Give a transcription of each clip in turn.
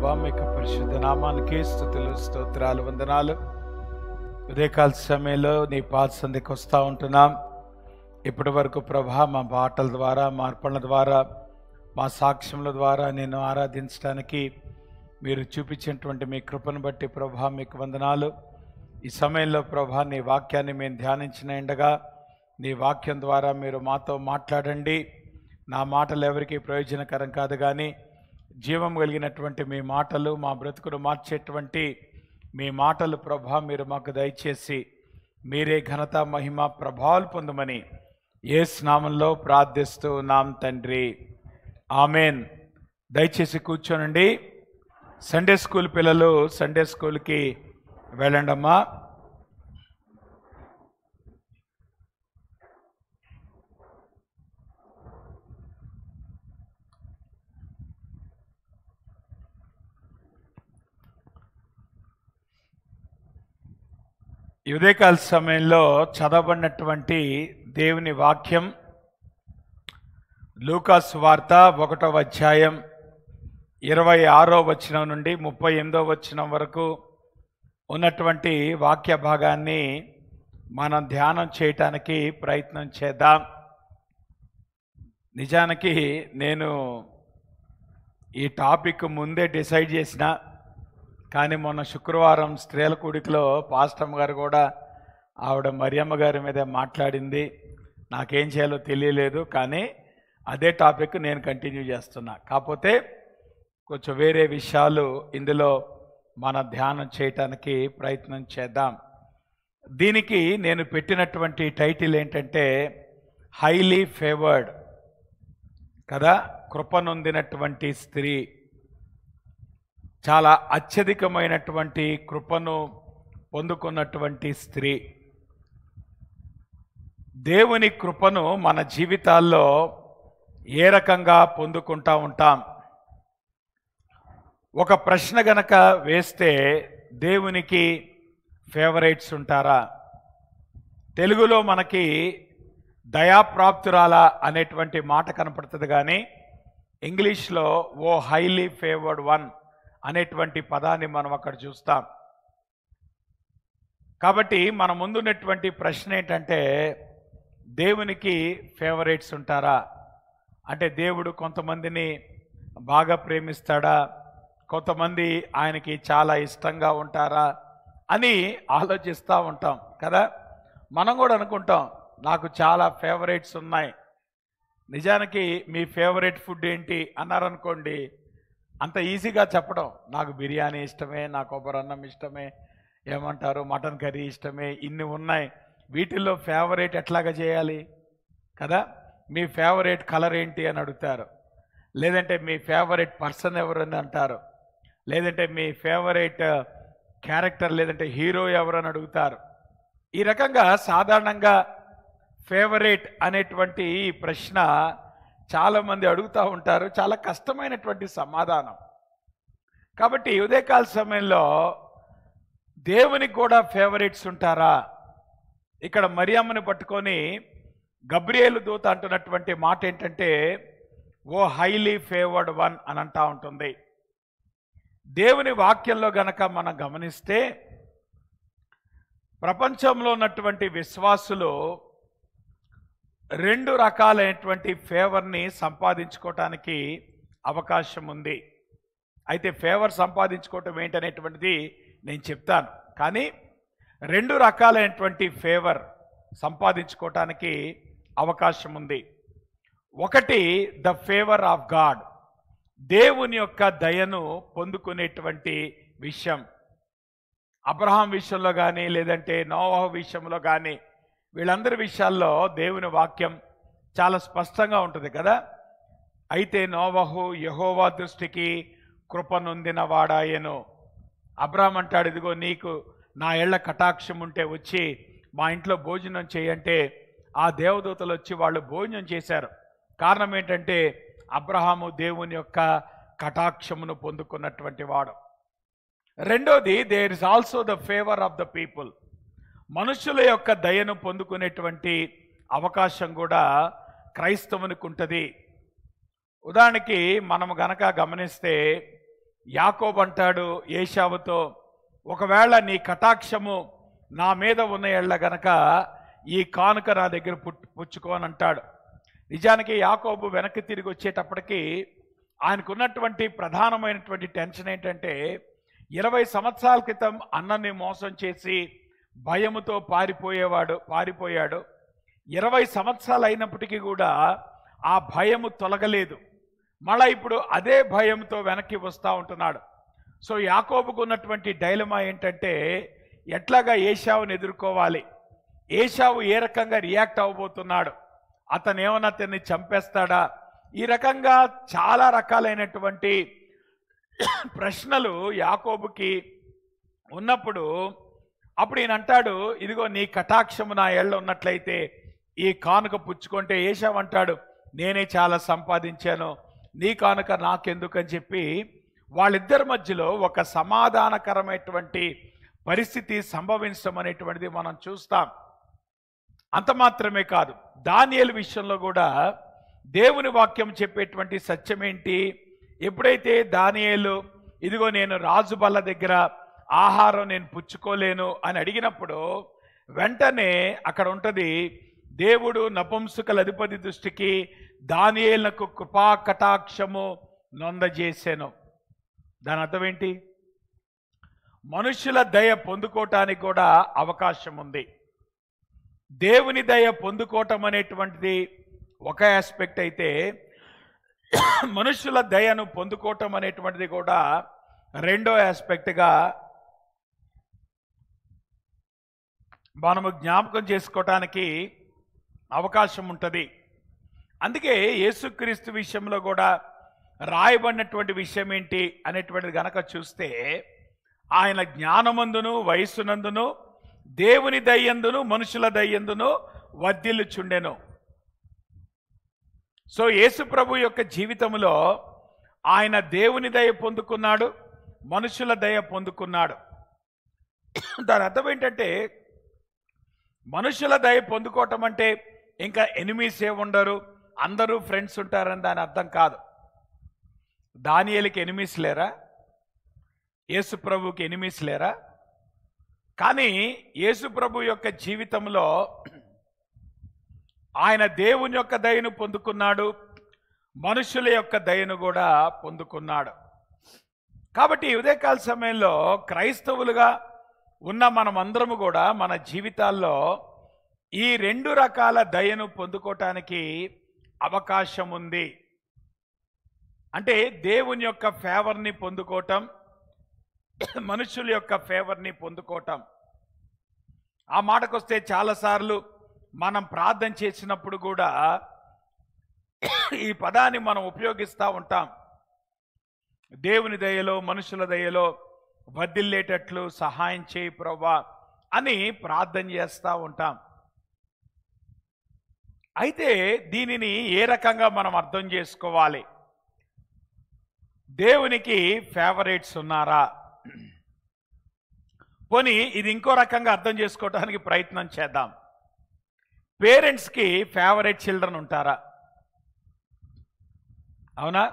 ప్రభా మీకు పరిశుద్ధ నామానికి స్థుతులు స్తోత్రాలు వందనాలు ఉదయకాల సమయంలో నీ పాద సంధికి వస్తూ ఉంటున్నాం ఇప్పటి వరకు ప్రభా మా పాటల ద్వారా మా అర్పణల ద్వారా మా సాక్ష్యముల ద్వారా నేను ఆరాధించడానికి మీరు చూపించినటువంటి మీ కృపను బట్టి ప్రభా మీకు వందనాలు ఈ సమయంలో ప్రభా నీ వాక్యాన్ని మేము ధ్యానించిన ఎండగా నీ వాక్యం ద్వారా మీరు మాతో మాట్లాడండి నా మాటలు ఎవరికి ప్రయోజనకరం కాదు కానీ జీవం కలిగినటువంటి మీ మాటలు మా బ్రతుకును మార్చేటువంటి మీ మాటలు ప్రభా మీరు మాకు దయచేసి మీరే ఘనత మహిమ ప్రభావాలు పొందమని ఏ స్నామంలో ప్రార్థిస్తూ నాం తండ్రి ఆమెన్ దయచేసి కూర్చోనండి సండే స్కూల్ పిల్లలు సండే స్కూల్కి వెళ్ళండమ్మా ఈ ఉదయకాల సమయంలో చదవబడినటువంటి దేవుని వాక్యం లూకాస్ వార్త ఒకటో అధ్యాయం ఇరవై ఆరో వచనం నుండి ముప్పై ఎనిమిదో వచనం వరకు ఉన్నటువంటి వాక్య భాగాన్ని మనం ధ్యానం చేయటానికి ప్రయత్నం చేద్దాం నిజానికి నేను ఈ టాపిక్ ముందే డిసైడ్ చేసిన కానీ మొన్న శుక్రవారం స్త్రీల కూడికలో పాస్టమ్ గారు కూడా ఆవిడ మరియమ్మ గారి మీద మాట్లాడింది నాకేం చేయాలో తెలియలేదు కానీ అదే టాపిక్ నేను కంటిన్యూ చేస్తున్నా కాకపోతే కొంచెం వేరే విషయాలు ఇందులో మన ధ్యానం చేయటానికి ప్రయత్నం చేద్దాం దీనికి నేను పెట్టినటువంటి టైటిల్ ఏంటంటే హైలీ ఫేవర్డ్ కదా కృపనొందినటువంటి స్త్రీ చాలా అత్యధికమైనటువంటి కృపను పొందుకున్నటువంటి స్త్రీ దేవుని కృపను మన జీవితాల్లో ఏ రకంగా పొందుకుంటా ఉంటాం ఒక ప్రశ్న గనక వేస్తే దేవునికి ఫేవరెట్స్ ఉంటారా తెలుగులో మనకి దయాప్రాప్తురాల అనేటువంటి మాట కనపడుతుంది కానీ ఇంగ్లీష్లో ఓ హైలీ ఫేవర్డ్ వన్ అనేటువంటి పదాన్ని మనం అక్కడ చూస్తాం కాబట్టి మన ముందున్నటువంటి ప్రశ్న ఏంటంటే దేవునికి ఫేవరెట్స్ ఉంటారా అంటే దేవుడు కొంతమందిని బాగా ప్రేమిస్తాడా కొంతమంది ఆయనకి చాలా ఇష్టంగా ఉంటారా అని ఆలోచిస్తూ ఉంటాం కదా మనం కూడా అనుకుంటాం నాకు చాలా ఫేవరెట్స్ ఉన్నాయి నిజానికి మీ ఫేవరెట్ ఫుడ్ ఏంటి అన్నారనుకోండి అంత ఈజీగా చెప్పడం నాకు బిర్యానీ ఇష్టమే నాకు కొబ్బరి అన్నం ఇష్టమే ఏమంటారు మటన్ కర్రీ ఇష్టమే ఇన్ని ఉన్నాయి వీటిల్లో ఫేవరెట్ ఎట్లాగా చేయాలి కదా మీ ఫేవరెట్ కలర్ ఏంటి అని అడుగుతారు లేదంటే మీ ఫేవరెట్ పర్సన్ ఎవరని అంటారు లేదంటే మీ ఫేవరెట్ క్యారెక్టర్ లేదంటే హీరో ఎవరని అడుగుతారు ఈ రకంగా సాధారణంగా ఫేవరెట్ అనేటువంటి ఈ ప్రశ్న చాలామంది అడుగుతూ ఉంటారు చాలా కష్టమైనటువంటి సమాధానం కాబట్టి ఉదయకాల సమయంలో దేవునికి కూడా ఫేవరెట్స్ ఉంటారా ఇక్కడ మరియమ్మని పట్టుకొని గబ్రియేలు దూత అంటున్నటువంటి మాట ఏంటంటే ఓ హైలీ ఫేవర్డ్ వన్ అని అంటా ఉంటుంది దేవుని వాక్యంలో గనక మనం గమనిస్తే ప్రపంచంలో ఉన్నటువంటి విశ్వాసులు రెండు రకాలైనటువంటి ఫేవర్ని సంపాదించుకోవటానికి అవకాశం ఉంది అయితే ఫేవర్ సంపాదించుకోవటం ఏంటనేటువంటిది నేను చెప్తాను కానీ రెండు రకాలైనటువంటి ఫేవర్ సంపాదించుకోవటానికి అవకాశం ఉంది ఒకటి ద ఫేవర్ ఆఫ్ గాడ్ దేవుని యొక్క దయను పొందుకునేటువంటి విషయం అబ్రహాం విషయంలో కానీ లేదంటే నోవాహు విషయంలో కానీ వీళ్ళందరి విషయాల్లో దేవుని వాక్యం చాలా స్పష్టంగా ఉంటుంది కదా అయితే నోవహు యహోవా దృష్టికి కృప నొందిన వాడాయను అబ్రాహం అంటాడు ఇదిగో నీకు నా ఏళ్ల కటాక్షం ఉంటే వచ్చి మా ఇంట్లో భోజనం చేయంటే ఆ దేవదూతలు వచ్చి వాళ్ళు భోజనం చేశారు కారణం ఏంటంటే అబ్రహాము దేవుని యొక్క కటాక్షమును పొందుకున్నటువంటి వాడు రెండోది there is also the favour of the people మనుషుల యొక్క దయను పొందుకునేటువంటి అవకాశం కూడా క్రైస్తవునికి ఉంటుంది ఉదాహరణకి మనం గనక గమనిస్తే యాకోబ్ అంటాడు ఏషావుతో ఒకవేళ నీ కటాక్షము నా మీద ఉన్న ఎళ్ళ గనక ఈ కానుక నా దగ్గర పుట్ పుచ్చుకోని అంటాడు నిజానికి యాకోబు వెనక్కి తిరిగి వచ్చేటప్పటికి ఆయనకున్నటువంటి ప్రధానమైనటువంటి టెన్షన్ ఏంటంటే ఇరవై సంవత్సరాల క్రితం అన్నని మోసం చేసి భయముతో పారిపోయేవాడు పారిపోయాడు ఇరవై సంవత్సరాలు అయినప్పటికీ కూడా ఆ భయము తొలగలేదు మళ్ళా ఇప్పుడు అదే భయంతో వెనక్కి వస్తూ ఉంటున్నాడు సో యాకోబుకు ఉన్నటువంటి డైలమా ఏంటంటే ఎట్లాగా ఏషావుని ఎదుర్కోవాలి ఏషావు ఏ రకంగా రియాక్ట్ అవ్వబోతున్నాడు అతను ఏమన్నా అతన్ని చంపేస్తాడా ఈ రకంగా చాలా రకాలైనటువంటి ప్రశ్నలు యాకోబుకి ఉన్నప్పుడు అప్పుడు ఈయన అంటాడు ఇదిగో నీ కటాక్షము నా ఏళ్ళ ఉన్నట్లయితే ఈ కానుక పుచ్చుకుంటే ఏషావు అంటాడు నేనే చాలా సంపాదించాను నీ కానుక నాకెందుకని చెప్పి వాళ్ళిద్దరి మధ్యలో ఒక సమాధానకరమైనటువంటి పరిస్థితి సంభవించడం అనేటువంటిది మనం చూస్తాం అంత మాత్రమే కాదు దానియేలు విషయంలో కూడా దేవుని వాక్యం చెప్పేటువంటి సత్యం ఏంటి ఎప్పుడైతే దానియేలు ఇదిగో నేను రాజు బల్ల దగ్గర ఆహారం నేను పుచ్చుకోలేను అని అడిగినప్పుడు వెంటనే అక్కడ ఉంటది దేవుడు నపుంసకుల అధిపతి దృష్టికి దానియేలకు కృపా కటాక్షము నొందజేసెను దాని అర్థం ఏంటి మనుషుల దయ పొందుకోవటానికి కూడా అవకాశం ఉంది దేవుని దయ పొందుకోవటం అనేటువంటిది ఒక ఆస్పెక్ట్ అయితే మనుషుల దయను పొందుకోవటం అనేటువంటిది కూడా రెండో ఆస్పెక్ట్గా మనము జ్ఞాపకం చేసుకోవటానికి అవకాశం ఉంటుంది అందుకే యేసుక్రీస్తు విషయంలో కూడా రాయబడినటువంటి విషయం ఏంటి అనేటువంటిది గనక చూస్తే ఆయన జ్ఞానమందును వయస్సునందును దేవుని దయ్యందును మనుషుల దయ్యందును వర్ధిల్లుచుండెను సో యేసు ప్రభు యొక్క జీవితంలో ఆయన దేవుని దయ పొందుకున్నాడు మనుషుల దయ పొందుకున్నాడు దాని అర్థం ఏంటంటే మనుషుల దయ పొందుకోవటం అంటే ఇంకా ఎనిమీస్ ఏ ఉండరు అందరూ ఫ్రెండ్స్ ఉంటారని దాని అర్థం కాదు దానియేలికి ఎనిమీస్ లేరా యేసు ప్రభుకి ఎనిమీస్ లేరా కానీ యేసు ప్రభు యొక్క జీవితంలో ఆయన దేవుని యొక్క దయను పొందుకున్నాడు మనుషుల యొక్క దయను కూడా పొందుకున్నాడు కాబట్టి ఈ ఉదయకాల సమయంలో క్రైస్తవులుగా ఉన్న మనమందరము కూడా మన జీవితాల్లో ఈ రెండు రకాల దయను పొందుకోవటానికి అవకాశం ఉంది అంటే దేవుని యొక్క ఫేవర్ని పొందుకోవటం మనుషుల యొక్క ఫేవర్ని పొందుకోవటం ఆ మాటకొస్తే చాలాసార్లు మనం ప్రార్థన చేసినప్పుడు కూడా ఈ పదాన్ని మనం ఉపయోగిస్తూ ఉంటాం దేవుని దయలో మనుషుల దయలో వదిల్లేటట్లు సహాయం చేయి ప్రభా అని ప్రార్థన చేస్తూ ఉంటాం అయితే దీనిని ఏ రకంగా మనం అర్థం చేసుకోవాలి దేవునికి ఫేవరేట్స్ ఉన్నారా పోనీ ఇది ఇంకో రకంగా అర్థం చేసుకోవడానికి ప్రయత్నం చేద్దాం పేరెంట్స్కి ఫేవరెట్ చిల్డ్రన్ ఉంటారా అవునా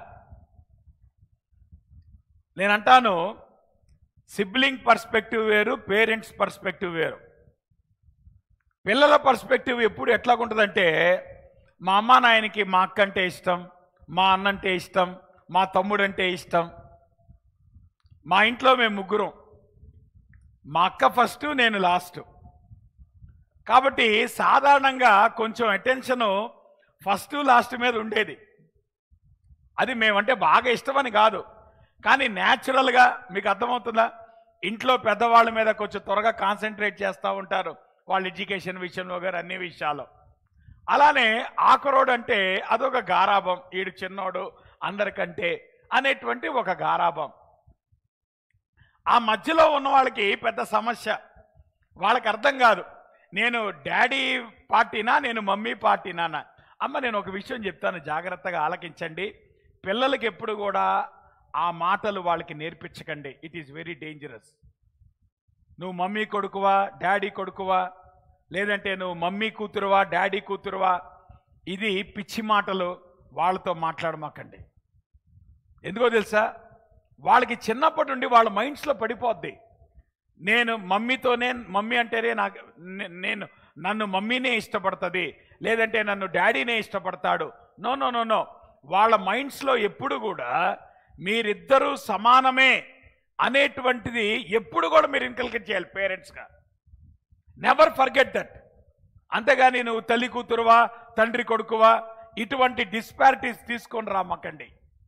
నేను అంటాను సిబ్లింగ్ పర్స్పెక్టివ్ వేరు పేరెంట్స్ పర్స్పెక్టివ్ వేరు పిల్లల పర్స్పెక్టివ్ ఎప్పుడు ఎట్లాగుంటుందంటే మా అమ్మ నాయనకి మా అక్క అంటే ఇష్టం మా అన్నంటే ఇష్టం మా తమ్ముడంటే ఇష్టం మా ఇంట్లో మేము ముగ్గురం మా అక్క ఫస్ట్ నేను లాస్ట్ కాబట్టి సాధారణంగా కొంచెం అటెన్షను ఫస్ట్ లాస్ట్ మీద ఉండేది అది మేమంటే బాగా ఇష్టమని కాదు కానీ న్యాచురల్గా మీకు అర్థమవుతుందా ఇంట్లో పెద్దవాళ్ళ మీద కొంచెం త్వరగా కాన్సన్ట్రేట్ చేస్తూ ఉంటారు వాళ్ళ ఎడ్యుకేషన్ విషయంలో గారు అన్ని విషయాలు అలానే ఆకురోడు అంటే అదొక గారాభం ఈడు చిన్నోడు అందరికంటే అనేటువంటి ఒక గారాభం ఆ మధ్యలో ఉన్న వాళ్ళకి పెద్ద సమస్య వాళ్ళకి అర్థం కాదు నేను డాడీ పార్టీనా నేను మమ్మీ పార్టీనా అమ్మ నేను ఒక విషయం చెప్తాను జాగ్రత్తగా ఆలకించండి పిల్లలకి ఎప్పుడు కూడా ఆ మాటలు వాళ్ళకి నేర్పించకండి ఇట్ ఈస్ వెరీ డేంజరస్ నువ్వు మమ్మీ కొడుకువా డాడీ కొడుకువా లేదంటే నువ్వు మమ్మీ కూతురువా డాడీ కూతురువా ఇది పిచ్చి మాటలు వాళ్ళతో మాట్లాడమాకండి ఎందుకో తెలుసా వాళ్ళకి చిన్నప్పటి నుండి వాళ్ళ మైండ్స్లో పడిపోద్ది నేను మమ్మీతోనే మమ్మీ అంటేనే నాకు నే- నేను నన్ను మమ్మీనే ఇష్టపడుతుంది లేదంటే నన్ను డాడీనే ఇష్టపడతాడు నో నో నో నో వాళ్ళ మైండ్స్లో ఎప్పుడు కూడా మీరిద్దరూ సమానమే అనేటువంటిది ఎప్పుడు కూడా మీరు ఇన్కల్కేట్ చేయాలి పేరెంట్స్గా నెవర్ ఫర్గెట్ దట్ అంతేగాని నువ్వు తల్లి కూతురువా తండ్రి కొడుకువా ఇటువంటి డిస్పారిటీస్ తీసుకొని రామకండి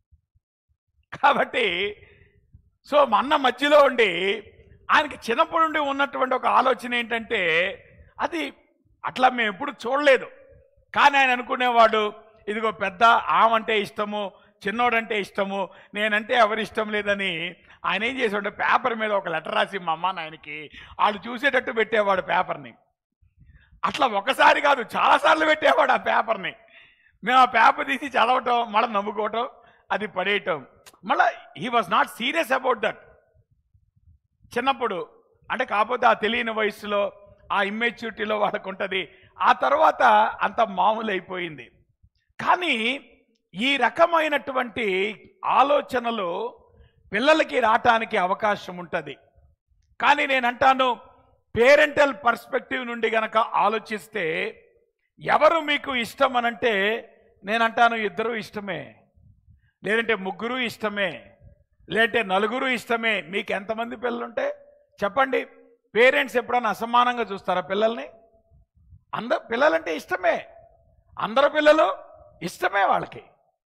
కాబట్టి సో మా అన్న మధ్యలో ఉండి ఆయనకి చిన్నప్పటి నుండి ఉన్నటువంటి ఒక ఆలోచన ఏంటంటే అది అట్లా మేము ఎప్పుడు చూడలేదు కానీ ఆయన అనుకునేవాడు ఇదిగో పెద్ద ఆమంటే ఇష్టము చిన్నోడంటే ఇష్టము నేనంటే ఎవరి ఇష్టం లేదని ఆయన ఏం చేసేవాడు పేపర్ మీద ఒక లెటర్ రాసి మా అమ్మ నాయనకి వాళ్ళు చూసేటట్టు పెట్టేవాడు పేపర్ని అట్లా ఒకసారి కాదు చాలాసార్లు పెట్టేవాడు ఆ పేపర్ని మేము ఆ పేపర్ తీసి చదవటం మళ్ళీ నవ్వుకోవటం అది పడేయటం మళ్ళీ he was not serious about that చిన్నప్పుడు అంటే కాకపోతే ఆ తెలియని వయసులో ఆ ఇమ్మెచ్యూరిటీలో వాళ్ళకు ఉంటుంది ఆ తర్వాత అంత మామూలు అయిపోయింది కానీ ఈ రకమైనటువంటి ఆలోచనలు పిల్లలకి రావటానికి అవకాశం ఉంటుంది కానీ నేను అంటాను పేరెంటల్ పర్స్పెక్టివ్ నుండి గనక ఆలోచిస్తే ఎవరు మీకు ఇష్టం అనంటే నేను అంటాను ఇద్దరు ఇష్టమే లేదంటే ముగ్గురు ఇష్టమే లేదంటే నలుగురు ఇష్టమే మీకు ఎంతమంది పిల్లలుంటే చెప్పండి పేరెంట్స్ ఎప్పుడైనా అసమానంగా చూస్తారా పిల్లల్ని అందరు పిల్లలంటే ఇష్టమే అందరు పిల్లలు ఇష్టమే వాళ్ళకి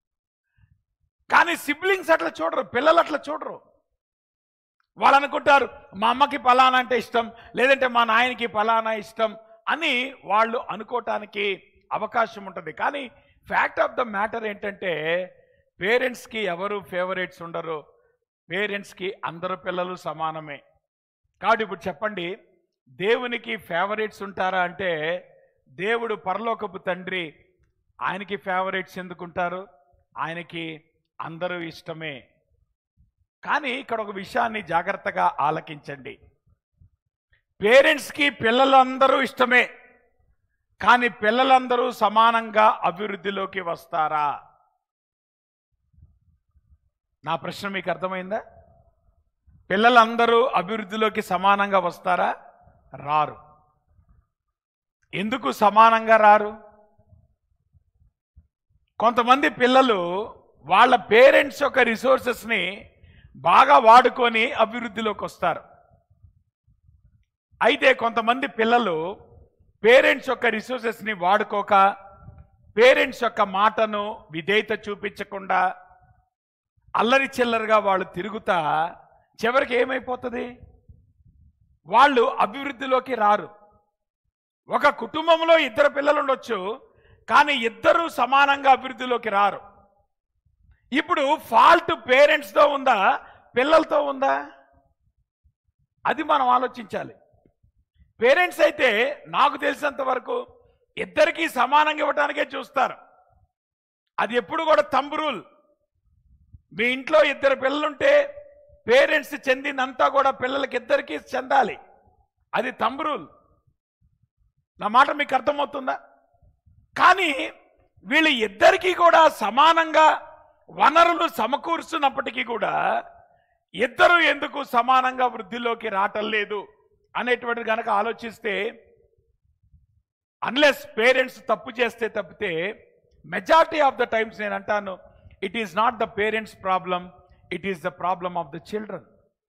కానీ సిబ్లింగ్స్ అట్లా చూడరు పిల్లలు అట్లా చూడరు వాళ్ళు అనుకుంటారు మా అమ్మకి పలానా అంటే ఇష్టం లేదంటే మా నాయనకి పలానా ఇష్టం అని వాళ్ళు అనుకోవటానికి అవకాశం ఉంటుంది కానీ ఫ్యాక్ట్ ఆఫ్ ద మ్యాటర్ ఏంటంటే పేరెంట్స్కి ఎవరు ఫేవరెట్స్ ఉండరు పేరెంట్స్కి అందరు పిల్లలు సమానమే కాబట్టి ఇప్పుడు చెప్పండి దేవునికి ఫేవరెట్స్ ఉంటారా అంటే దేవుడు పరలోకపు తండ్రి ఆయనకి ఫేవరెట్స్ ఎందుకుంటారు ఆయనకి అందరూ ఇష్టమే కానీ ఇక్కడ ఒక విషయాన్ని జాగ్రత్తగా ఆలకించండి పేరెంట్స్కి పిల్లలందరూ ఇష్టమే కానీ పిల్లలందరూ సమానంగా అభివృద్ధిలోకి వస్తారా నా ప్రశ్న మీకు అర్థమైందా పిల్లలందరూ అభివృద్ధిలోకి సమానంగా వస్తారా రారు ఎందుకు సమానంగా రారు కొంతమంది పిల్లలు వాళ్ళ పేరెంట్స్ యొక్క రిసోర్సెస్ని బాగా వాడుకొని అభివృద్ధిలోకి వస్తారు అయితే కొంతమంది పిల్లలు పేరెంట్స్ యొక్క రిసోర్సెస్ని వాడుకోక పేరెంట్స్ యొక్క మాటను విధేయత చూపించకుండా అల్లరి చిల్లరగా వాళ్ళు తిరుగుతా చివరికి ఏమైపోతుంది వాళ్ళు అభివృద్ధిలోకి రారు ఒక కుటుంబంలో ఇద్దరు పిల్లలు ఉండొచ్చు కానీ ఇద్దరు సమానంగా అభివృద్ధిలోకి రారు ఇప్పుడు ఫాల్ట్ పేరెంట్స్తో ఉందా పిల్లలతో ఉందా అది మనం ఆలోచించాలి పేరెంట్స్ అయితే నాకు తెలిసినంత వరకు ఇద్దరికీ సమానంగా ఇవ్వడానికే చూస్తారు అది ఎప్పుడు కూడా తంబు రూల్ మీ ఇంట్లో ఇద్దరు పిల్లలుంటే పేరెంట్స్ చెందినంతా కూడా పిల్లలకి ఇద్దరికీ చెందాలి అది తంబు రూల్ నా మాట మీకు అర్థమవుతుందా కానీ వీళ్ళు ఇద్దరికీ కూడా సమానంగా వనరులు సమకూరుస్తున్నప్పటికీ కూడా ఇద్దరు ఎందుకు సమానంగా వృద్ధిలోకి రావటం లేదు అనేటువంటిది కనుక ఆలోచిస్తే అన్లెస్ పేరెంట్స్ తప్పు చేస్తే తప్పితే మెజారిటీ ఆఫ్ ద టైమ్స్ నేను అంటాను it is not the parents problem it is the problem of the children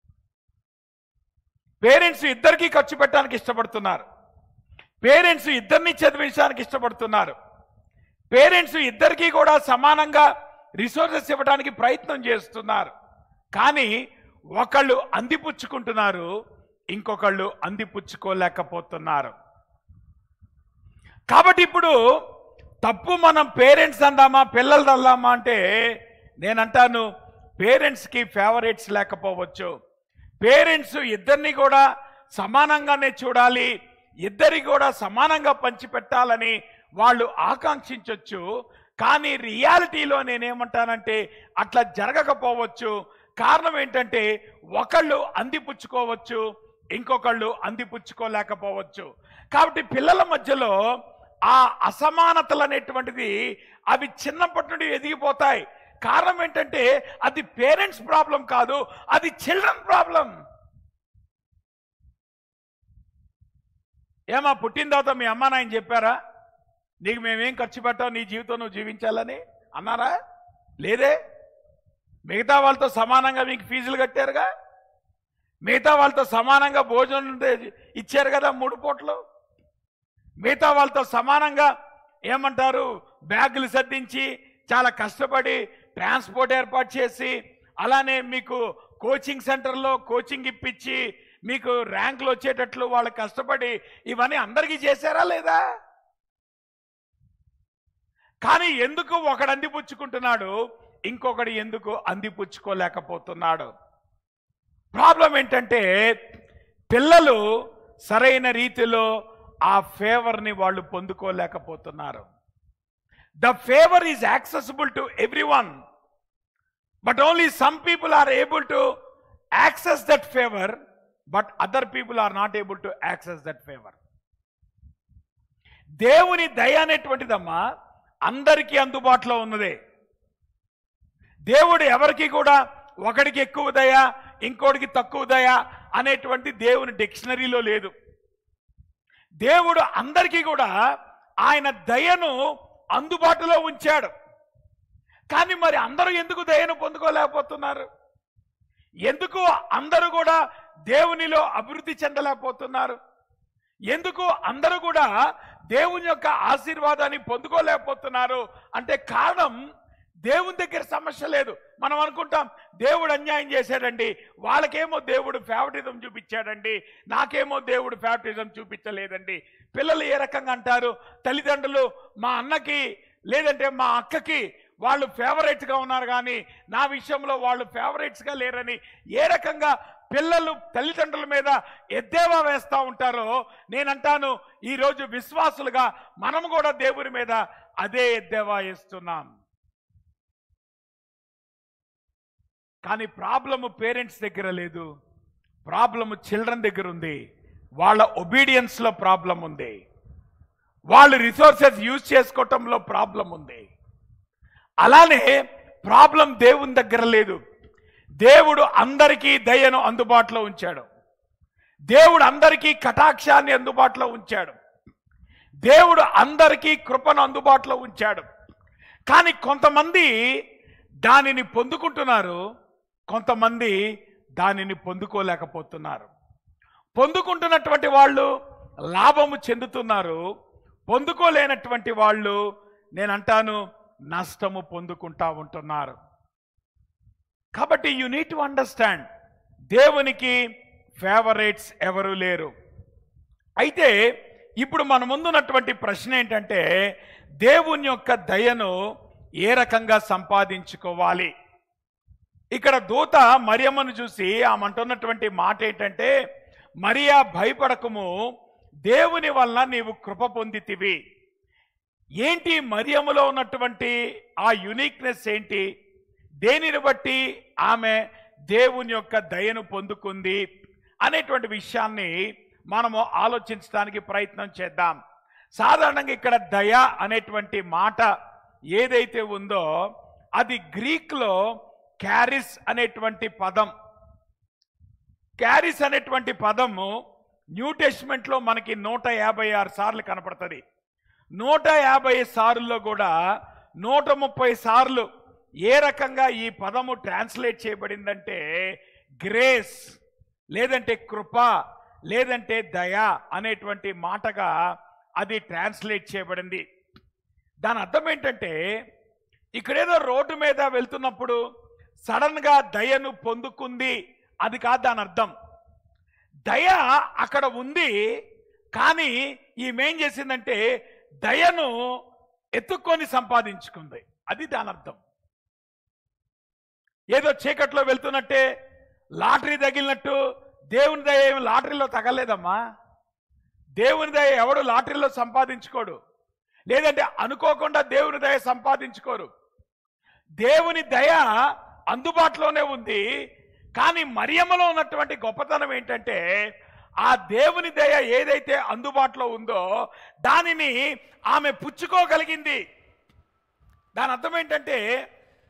parents ఇద్దరికీ ఖర్చు పెట్టడానికి ఇష్టపడుతున్నారు పేరెంట్స్ ఇద్దరిని చదివించడానికి ఇష్టపడుతున్నారు పేరెంట్స్ ఇద్దరికీ కూడా సమానంగా రిసోర్సెస్ ఇవ్వడానికి ప్రయత్నం చేస్తున్నారు కానీ ఒకళ్ళు అందిపుచ్చుకుంటున్నారు ఇంకొకళ్ళు అందిపుచ్చుకోలేకపోతున్నారు కాబట్టి ఇప్పుడు తప్పు మనం పేరెంట్స్ అందామా పిల్లలు అందామా అంటే నేనంటాను పేరెంట్స్కి ఫేవరెట్స్ లేకపోవచ్చు పేరెంట్స్ ఇద్దరిని కూడా సమానంగానే చూడాలి ఇద్దరి కూడా సమానంగా పంచిపెట్టాలని వాళ్ళు ఆకాంక్షించవచ్చు కానీ రియాలిటీలో నేనేమంటానంటే అట్లా జరగకపోవచ్చు కారణం ఏంటంటే ఒకళ్ళు అందిపుచ్చుకోవచ్చు ఇంకొకళ్ళు అందిపుచ్చుకోలేకపోవచ్చు కాబట్టి పిల్లల మధ్యలో ఆ అసమానతలు అనేటువంటిది అవి చిన్నప్పటి నుండి ఎదిగిపోతాయి కారణం ఏంటంటే అది పేరెంట్స్ ప్రాబ్లం కాదు అది చిల్డ్రన్ ప్రాబ్లం ఏమా పుట్టిన తర్వాత మీ అమ్మ నాయన చెప్పారా నీకు మేమేం ఖర్చు పెట్టావు నీ జీవితం నువ్వు జీవించాలని అన్నారా లేదే మిగతా వాళ్ళతో సమానంగా మీకు ఫీజులు కట్టారుగా మిగతా వాళ్ళతో సమానంగా భోజనం ఉంటే- ఇచ్చారు కదా మూడు పూటలు మిగతా వాళ్ళతో సమానంగా ఏమంటారు బ్యాగులు సర్దించి చాలా కష్టపడి ట్రాన్స్పోర్ట్ ఏర్పాటు చేసి అలానే మీకు కోచింగ్ సెంటర్లో కోచింగ్ ఇప్పించి మీకు ర్యాంకులు వచ్చేటట్లు వాళ్ళు కష్టపడి ఇవన్నీ అందరికీ చేశారా లేదా కానీ ఎందుకు ఒకడు అందిపుచ్చుకుంటున్నాడు ఇంకొకడు ఎందుకు అందిపుచ్చుకోలేకపోతున్నాడు ప్రాబ్లం ఏంటంటే పిల్లలు సరైన రీతిలో ఆ ఫేవర్ని వాళ్ళు పొందుకోలేకపోతున్నారు the favour is accessible to every one but only some people are able to access that favour but other people are not able to access that favour దేవుని దయ అనేటువంటిదమ్మా అందరికీ అందుబాటులో ఉన్నదే దేవుడు ఎవరికి కూడా ఒకడికి ఎక్కువ దయ ఇంకోటికి తక్కువ దయ అనేటువంటి దేవుని డిక్షనరీలో లేదు దేవుడు అందరికీ కూడా ఆయన దయను అందుబాటులో ఉంచాడు కానీ మరి అందరూ ఎందుకు దయను పొందుకోలేకపోతున్నారు ఎందుకు అందరూ కూడా దేవునిలో అభివృద్ధి చెందలేకపోతున్నారు ఎందుకు అందరూ కూడా దేవుని యొక్క ఆశీర్వాదాన్ని పొందుకోలేకపోతున్నారు అంటే కారణం దేవుని దగ్గర సమస్య లేదు మనం అనుకుంటాం దేవుడు అన్యాయం చేశాడండి వాళ్ళకేమో దేవుడు ఫేవటిజం చూపించాడండి నాకేమో దేవుడు ఫేవటిజం చూపించలేదండి పిల్లలు ఏ రకంగా అంటారు తల్లిదండ్రులు మా అన్నకి లేదంటే మా అక్కకి వాళ్ళు ఫేవరెట్గా ఉన్నారు కానీ నా విషయంలో వాళ్ళు ఫేవరెట్స్గా లేరని ఏ రకంగా పిల్లలు తల్లిదండ్రుల మీద ఎద్దేవా వేస్తూ ఉంటారో నేనంటాను ఈరోజు విశ్వాసులుగా మనం కూడా దేవుని మీద అదే ఎద్దేవా వేస్తున్నాం కానీ ప్రాబ్లము పేరెంట్స్ దగ్గర లేదు ప్రాబ్లము చిల్డ్రన్ దగ్గర ఉంది వాళ్ళ ఒబీడియన్స్లో ప్రాబ్లం ఉంది వాళ్ళు రిసోర్సెస్ యూజ్ చేసుకోవటంలో ప్రాబ్లం ఉంది అలానే ప్రాబ్లం దేవుని దగ్గర లేదు దేవుడు అందరికీ దయను అందుబాటులో ఉంచాడు దేవుడు అందరికీ కటాక్షాన్ని అందుబాటులో ఉంచాడు దేవుడు అందరికీ కృపను అందుబాటులో ఉంచాడు కానీ కొంతమంది దానిని పొందుకుంటున్నారు కొంతమంది దానిని పొందుకోలేకపోతున్నారు పొందుకుంటున్నటువంటి వాళ్ళు లాభము చెందుతున్నారు పొందుకోలేనటువంటి వాళ్ళు నేను అంటాను నష్టము పొందుకుంటా ఉంటున్నారు కాబట్టి యు నీడ్ టు అండర్స్టాండ్ దేవునికి ఫేవరేట్స్ ఎవరు లేరు అయితే ఇప్పుడు మన ముందున్నటువంటి ప్రశ్న ఏంటంటే దేవుని యొక్క దయను ఏ రకంగా సంపాదించుకోవాలి ఇక్కడ దూత మరియమ్మను చూసి ఆమె అంటున్నటువంటి మాట ఏంటంటే మరియా భయపడకము దేవుని వలన నీవు కృప పొందితివి ఏంటి మరియములో ఉన్నటువంటి ఆ యునిక్నెస్ ఏంటి దేనిని బట్టి ఆమె దేవుని యొక్క దయను పొందుకుంది అనేటువంటి విషయాన్ని మనము ఆలోచించడానికి ప్రయత్నం చేద్దాం సాధారణంగా ఇక్కడ దయ అనేటువంటి మాట ఏదైతే ఉందో అది గ్రీక్లో క్యారిస్ అనేటువంటి పదం క్యారిస్ అనేటువంటి పదము న్యూ టెస్ట్మెంట్లో మనకి నూట యాభై ఆరు సార్లు కనపడుతుంది నూట యాభై సార్లు కూడా నూట ముప్పై సార్లు ఏ రకంగా ఈ పదము ట్రాన్స్లేట్ చేయబడిందంటే గ్రేస్ లేదంటే కృప లేదంటే దయ అనేటువంటి మాటగా అది ట్రాన్స్లేట్ చేయబడింది దాని అర్థం ఏంటంటే ఇక్కడేదో రోడ్డు మీద వెళ్తున్నప్పుడు సడన్గా దయను పొందుకుంది అది కాదు దాని అర్థం దయ అక్కడ ఉంది కానీ ఈమెం చేసిందంటే దయను ఎత్తుక్కొని సంపాదించుకుంది అది దాని అర్థం ఏదో చీకట్లో వెళ్తున్నట్టే లాటరీ తగిలినట్టు దేవుని దయ ఏమి లాటరీలో తగలేదమ్మా దేవుని దయ ఎవడు లాటరీలో సంపాదించుకోడు లేదంటే అనుకోకుండా దేవుని దయ సంపాదించుకోరు దేవుని దయ అందుబాటులోనే ఉంది కానీ మరియమ్మలో ఉన్నటువంటి గొప్పతనం ఏంటంటే ఆ దేవుని దయ ఏదైతే అందుబాటులో ఉందో దానిని ఆమె పుచ్చుకోగలిగింది దాని అర్థం ఏంటంటే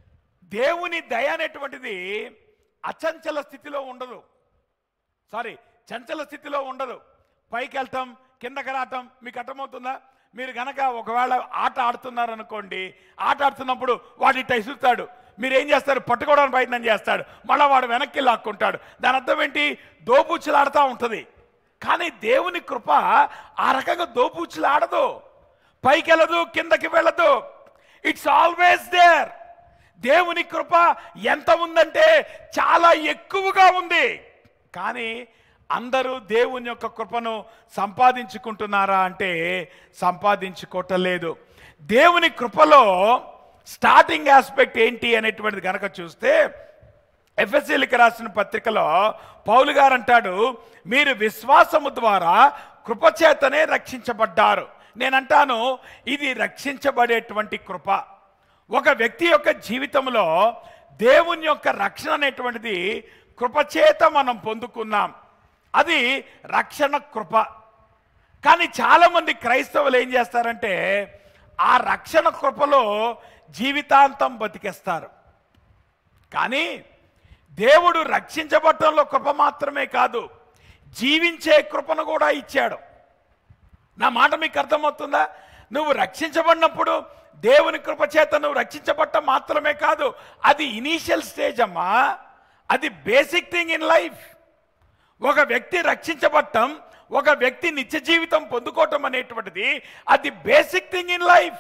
దేవుని దయ అనేటువంటిది అచంచల స్థితిలో ఉండదు సారీ చంచల స్థితిలో ఉండదు పైకి వెళ్తాం కిందకి రావటం మీకు అర్థమవుతుందా మీరు గనక ఒకవేళ ఆట ఆడుతున్నారు అనుకోండి ఆట ఆడుతున్నప్పుడు వాడి ఇట్ట ఇసురుతాడు మీరు ఏం చేస్తారు పట్టుకోవడానికి ప్రయత్నం చేస్తాడు మళ్ళీ వాడు వెనక్కి లాక్కుంటాడు దాని అర్థం ఏంటి దోబూచులాడుతూ ఉంటుంది కానీ దేవుని కృప ఆ రకంగా దోబూచులు ఆడదు పైకి వెళ్ళదు కిందకి వెళ్ళదు ఇట్స్ ఆల్వేస్ దేర్ దేవుని కృప ఎంత ఉందంటే చాలా ఎక్కువగా ఉంది కానీ అందరూ దేవుని యొక్క కృపను సంపాదించుకుంటున్నారా అంటే సంపాదించుకోవటలేదు దేవుని కృపలో స్టార్టింగ్ ఆస్పెక్ట్ ఏంటి అనేటువంటిది గనక చూస్తే ఎఫ్ఎస్సీలకు రాసిన పత్రికలో పౌలు గారు అంటాడు మీరు విశ్వాసము ద్వారా కృపచేతనే రక్షించబడ్డారు నేనంటాను ఇది రక్షించబడేటువంటి కృప ఒక వ్యక్తి యొక్క జీవితంలో దేవుని యొక్క రక్షణ అనేటువంటిది కృపచేత మనం పొందుకున్నాం అది రక్షణ కృప కానీ చాలామంది క్రైస్తవులు ఏం చేస్తారంటే ఆ రక్షణ కృపలో జీవితాంతం బతికేస్తారు కానీ దేవుడు రక్షించబట్టంలో కృప మాత్రమే కాదు జీవించే కృపను కూడా ఇచ్చాడు నా మాట మీకు అర్థమవుతుందా నువ్వు రక్షించబడినప్పుడు దేవుని కృప చేత నువ్వు రక్షించబడటం మాత్రమే కాదు అది ఇనీషియల్ స్టేజ్ అమ్మా అది బేసిక్ థింగ్ ఇన్ లైఫ్ ఒక వ్యక్తి రక్షించబడటం ఒక వ్యక్తి నిత్య జీవితం పొందుకోవటం అనేటువంటిది అది బేసిక్ థింగ్ ఇన్ లైఫ్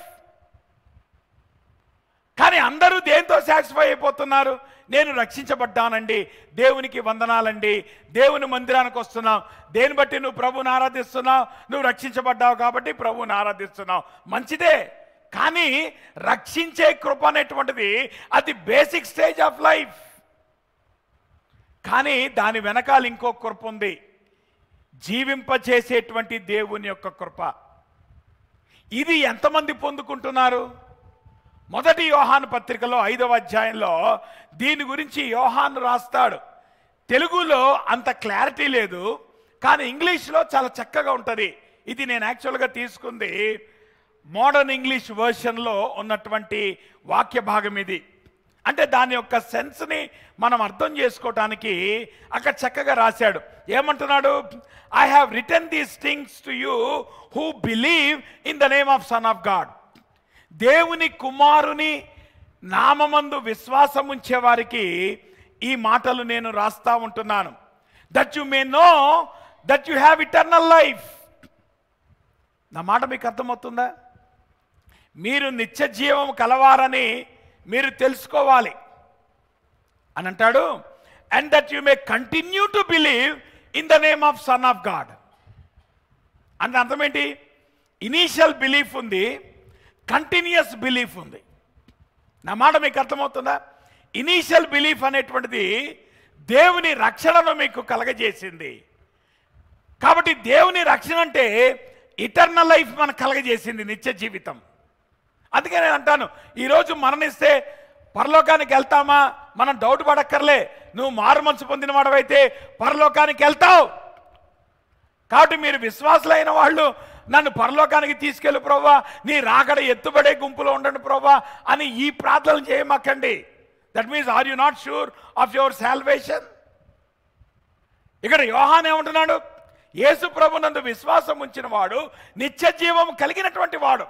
కానీ అందరూ దేంతో సాటిస్ఫై అయిపోతున్నారు నేను రక్షించబడ్డానండి దేవునికి వందనాలండి దేవుని మందిరానికి వస్తున్నావు దేని బట్టి నువ్వు ప్రభుని ఆరాధిస్తున్నావు నువ్వు రక్షించబడ్డావు కాబట్టి ప్రభుని ఆరాధిస్తున్నావు మంచిదే కానీ రక్షించే కృప అనేటువంటిది అది బేసిక్ స్టేజ్ ఆఫ్ లైఫ్ కానీ దాని వెనకాల ఇంకో కృప ఉంది జీవింపచేసేటువంటి దేవుని యొక్క కృప ఇది ఎంతమంది పొందుకుంటున్నారు మొదటి యోహాను పత్రికలో ఐదవ అధ్యాయంలో దీని గురించి యోహాను రాస్తాడు తెలుగులో అంత క్లారిటీ లేదు కానీ ఇంగ్లీష్లో చాలా చక్కగా ఉంటుంది ఇది నేను యాక్చువల్గా తీసుకుంది మోడర్న్ ఇంగ్లీష్ వర్షన్లో ఉన్నటువంటి వాక్య భాగం ఇది అంటే దాని యొక్క సెన్స్ని మనం అర్థం చేసుకోవటానికి అక్కడ చక్కగా రాశాడు ఏమంటున్నాడు I have return these things to you who believe in the name of son of God దేవుని కుమారుని నామమందు విశ్వాసం ఉంచే వారికి ఈ మాటలు నేను రాస్తా ఉంటున్నాను that you may know that you have eternal life నా మాట మీకు అర్థమవుతుందా మీరు నిత్య జీవం కలవారని మీరు తెలుసుకోవాలి అని అంటాడు and that you may continue to believe in the name of son of God అంటే అర్థం ఏంటి ఇనీషియల్ బిలీఫ్ ఉంది కంటిన్యూస్ బిలీఫ్ ఉంది నా మాట మీకు అర్థమవుతుందా ఇనీషియల్ బిలీఫ్ అనేటువంటిది దేవుని రక్షణను మీకు కలగజేసింది కాబట్టి దేవుని రక్షణ అంటే ఇటర్నల్ లైఫ్ మనకు కలగజేసింది నిత్య జీవితం అందుకే నేను అంటాను ఈరోజు మరణిస్తే పరలోకానికి వెళ్తామా మనం డౌట్ పడక్కర్లే నువ్వు మారు మనసు పొందిన వాడవైతే పరలోకానికి వెళ్తావు కాబట్టి మీరు విశ్వాసులైన వాళ్ళు నన్ను పరలోకానికి తీసుకెళ్ళు ప్రభా నీ రాకడ ఎత్తుబడే గుంపులో ఉండండి ప్రభా అని ఈ ప్రార్థనలు చేయమాకండి that means are you not sure of your salvation ఇక్కడ యోహాన్ ఏమంటున్నాడు యేసు ప్రభు నందు విశ్వాసం ఉంచిన వాడు నిత్య జీవం కలిగినటువంటి వాడు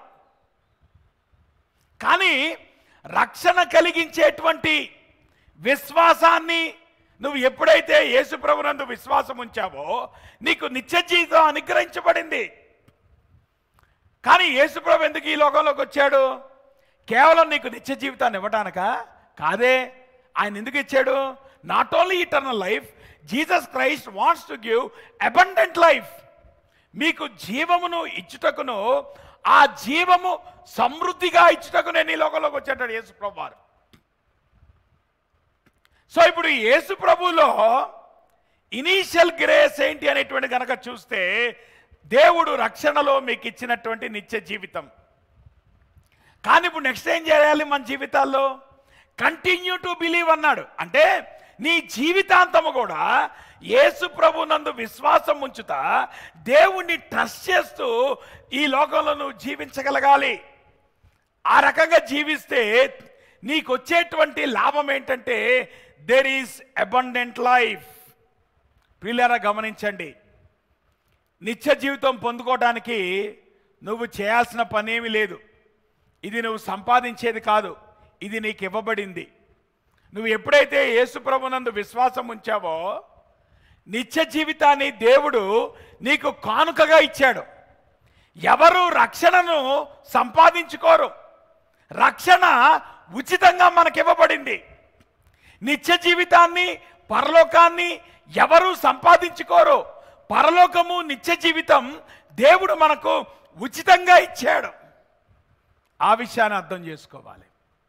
కానీ రక్షణ కలిగించేటువంటి విశ్వాసాన్ని నువ్వు ఎప్పుడైతే యేసు ప్రభునందు విశ్వాసం ఉంచావో నీకు నిత్య జీవితం అనుగ్రహించబడింది కానీ యేసు ప్రభు ఎందుకు ఈ లోకంలోకి వచ్చాడు కేవలం నీకు నిత్య జీవితాన్ని ఇవ్వటానిక కాదే ఆయన ఎందుకు ఇచ్చాడు not only eternal life Jesus Christ wants to give abundant life మీకు జీవమును ఇచ్చుటకును ఆ జీవము సమృద్ధిగా ఇచ్చుటకు నేను ఈ లోకంలోకి వచ్చాడు యేసు ప్రభు వారు సో ఇప్పుడు యేసు ప్రభులో ఇనీషియల్ గ్రేస్ ఏంటి అనేటువంటి కనుక చూస్తే దేవుడు రక్షణలో మీకు ఇచ్చినటువంటి నిత్య జీవితం కానీ ఇప్పుడు నెక్స్ట్ ఏం చేయాలి మన జీవితాల్లో కంటిన్యూ టు బిలీవ్ అన్నాడు అంటే నీ జీవితాంతము కూడా యేసు ప్రభు నందు విశ్వాసం ఉంచుతా దేవుణ్ణి ట్రస్ట్ చేస్తూ ఈ లోకంలో నువ్వు జీవించగలగాలి ఆ రకంగా జీవిస్తే నీకు వచ్చేటువంటి లాభం ఏంటంటే దెర్ ఈస్ అబండెంట్ లైఫ్ పిల్లరా గమనించండి నిత్య జీవితం పొందుకోవడానికి నువ్వు చేయాల్సిన పనేమి లేదు ఇది నువ్వు సంపాదించేది కాదు ఇది నీకు ఇవ్వబడింది నువ్వు ఎప్పుడైతే యేసు ప్రభునందు విశ్వాసం ఉంచావో నిత్య జీవితాన్ని దేవుడు నీకు కానుకగా ఇచ్చాడు ఎవరు రక్షణను సంపాదించుకోరు రక్షణ ఉచితంగా మనకివ్వబడింది నిత్య జీవితాన్ని పరలోకాన్ని ఎవరు సంపాదించుకోరు పరలోకము నిత్య జీవితం దేవుడు మనకు ఉచితంగా ఇచ్చాడు ఆ విషయాన్ని అర్థం చేసుకోవాలి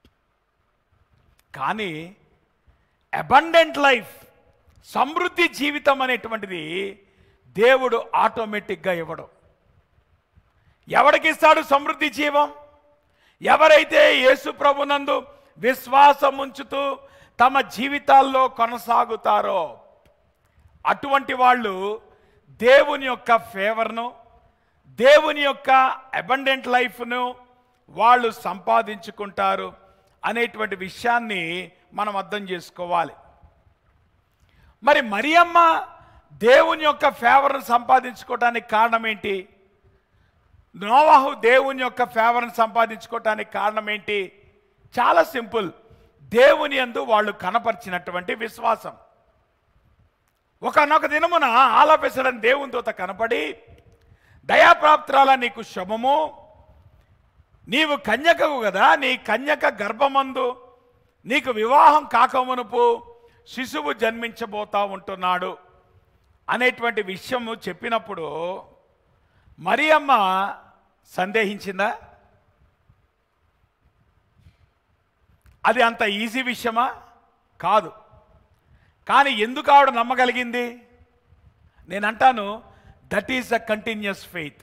కానీ అబండెంట్ లైఫ్ సమృద్ధి జీవితం అనేటువంటిది దేవుడు ఆటోమేటిక్గా ఇవ్వడం ఎవరికి ఇస్తాడు సమృద్ధి జీవం ఎవరైతే యేసు ప్రభునందు విశ్వాసం ఉంచుతూ తమ జీవితాల్లో కొనసాగుతారో అటువంటి వాళ్ళు దేవుని యొక్క ఫేవర్ను దేవుని యొక్క అబండెంట్ లైఫ్ను వాళ్ళు సంపాదించుకుంటారు అనేటువంటి విషయాన్ని మనం అర్థం చేసుకోవాలి మరి మరియమ్మ దేవుని యొక్క ఫేవర్ను సంపాదించుకోవడానికి కారణం ఏంటి నోవాహు దేవుని యొక్క ఫేవర్ను సంపాదించుకోవటానికి కారణం ఏంటి చాలా సింపుల్ దేవుని యందు వాళ్ళు కనపరిచినటువంటి విశ్వాసం ఒకనొక దినమున ఆలపెసడని దేవుని దూత కనపడి దయాప్రాప్తురాల నీకు శుభము నీవు కన్యకవు కదా నీ కన్యక గర్భమందు నీకు వివాహం కాకమునుపు శిశువు జన్మించబోతా ఉంటున్నాడు అనేటువంటి విషయము చెప్పినప్పుడు మరియమ్మ సందేహించిందా అది అంత ఈజీ విషయమా కాదు కానీ ఎందుకు ఆవిడ నమ్మగలిగింది నేను అంటాను that is a continuous faith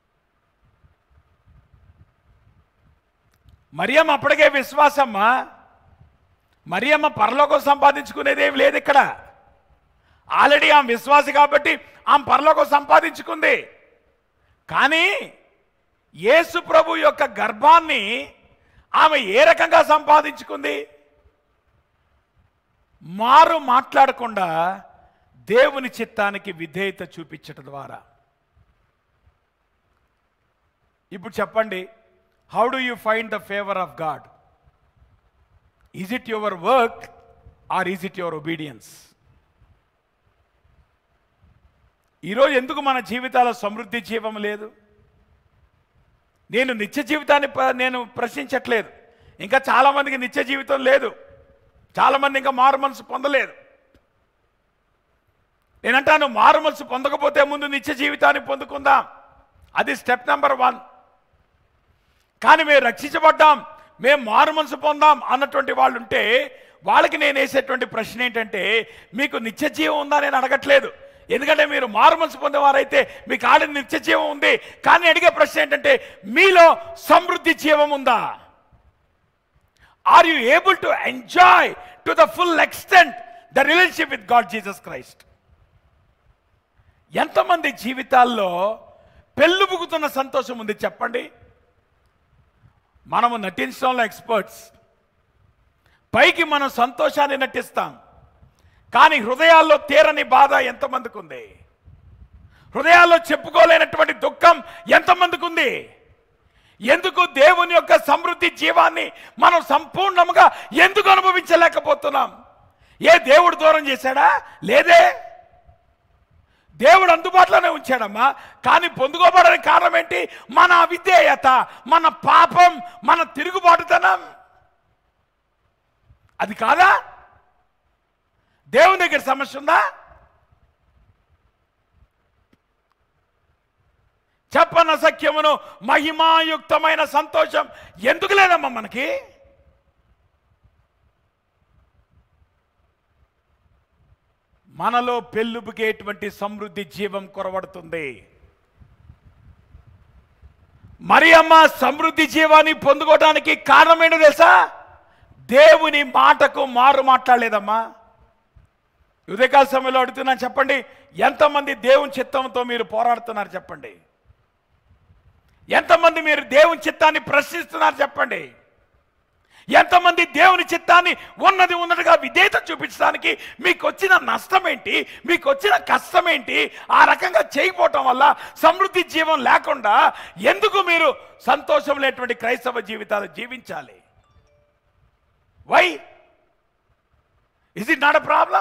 Mariyamma అప్పటికే విశ్వాసమ్మా మరియమ్మ పరలోకం సంపాదించుకునేదేమి లేదు ఇక్కడ ఆల్రెడీ ఆమె విశ్వాసి కాబట్టి ఆమె పరలోకం సంపాదించుకుంది కానీ యేసు ప్రభు యొక్క గర్భాన్ని ఆమె ఏ రకంగా సంపాదించుకుంది మారు మాట్లాడకుండా దేవుని చిత్తానికి విధేయత చూపించటం ద్వారా ఇప్పుడు చెప్పండి how do you find the favour of God is it your work or is it your obedience ఈరోజు ఎందుకు మన జీవితాల సమృద్ధి జీవం లేదు నేను నిత్య జీవితాన్ని ప్ర- నేను ప్రశ్నించట్లేదు ఇంకా చాలామందికి నిత్య జీవితం లేదు చాలామంది ఇంకా మారు మనసు పొందలేదు నేనంటాను మారు మనసు పొందకపోతే ముందు నిత్య జీవితాన్ని పొందుకుందాం అది స్టెప్ నెంబర్ వన్ కానీ మేము రక్షించబడ్డాం మేము మారు మనసు పొందాం అన్నటువంటి వాళ్ళు ఉంటే వాళ్ళకి నేను వేసేటువంటి ప్రశ్న ఏంటంటే మీకు నిత్య జీవం ఉందా నేను అడగట్లేదు ఎందుకంటే మీరు మారు మనసు పొందేవారైతే మీకు ఆడ నిత్య జీవం ఉంది కానీ అడిగే ప్రశ్న ఏంటంటే మీలో సమృద్ధి జీవం ఉందా are you able to enjoy to the full extent the relationship with God Jesus Christ ఎంతమంది జీవితాల్లో పెళ్ళుబుకుతున్న సంతోషం ఉంది చెప్పండి మనము నటించడంలో ఎక్స్పర్ట్స్ పైకి మనం సంతోషాన్ని నటిస్తాం కానీ హృదయాల్లో తీరని బాధ ఎంతమందికి ఉంది హృదయాల్లో చెప్పుకోలేనటువంటి దుఃఖం ఎంతమందికి ఉంది ఎందుకు దేవుని యొక్క సమృద్ధి జీవాన్ని మనం సంపూర్ణంగా ఎందుకు అనుభవించలేకపోతున్నాం ఏ దేవుడు దూరం చేశాడా లేదే దేవుడు అందుబాటులోనే ఉంచాడమ్మా కానీ పొందుకోబడడానికి కారణం ఏంటి మన అవిధేయత మన పాపం మన తిరుగుబాటుతనం అది కాదా దేవుని దగ్గర సమస్య ఉందా చెప్పన సఖ్యమును మహిమాయుక్తమైన సంతోషం ఎందుకు లేదమ్మా మనకి మనలో పెళ్ళుబుకేటువంటి సమృద్ధి జీవం కొరవడుతుంది మరి అమ్మ సమృద్ధి జీవాన్ని పొందుకోవడానికి కారణం ఏంటో తెలుసా దేవుని మాటకు మారు మాట్లాడలేదమ్మా ఉదయకాల సమయంలో అడుగుతున్నాను చెప్పండి ఎంతమంది దేవుని చిత్తంతో మీరు పోరాడుతున్నారు చెప్పండి ఎంతమంది మీరు దేవుని చిత్తాన్ని ప్రశ్నిస్తున్నారు చెప్పండి ఎంతమంది దేవుని చిత్తాన్ని ఉన్నది ఉన్నట్టుగా విధేయత చూపించడానికి మీకు వచ్చిన నష్టం ఏంటి మీకు వచ్చిన కష్టం ఏంటి ఆ రకంగా చేయకపోవటం వల్ల సమృద్ధి జీవం లేకుండా ఎందుకు మీరు సంతోషం లేనటువంటి క్రైస్తవ జీవితాలు జీవించాలి why is it not a problem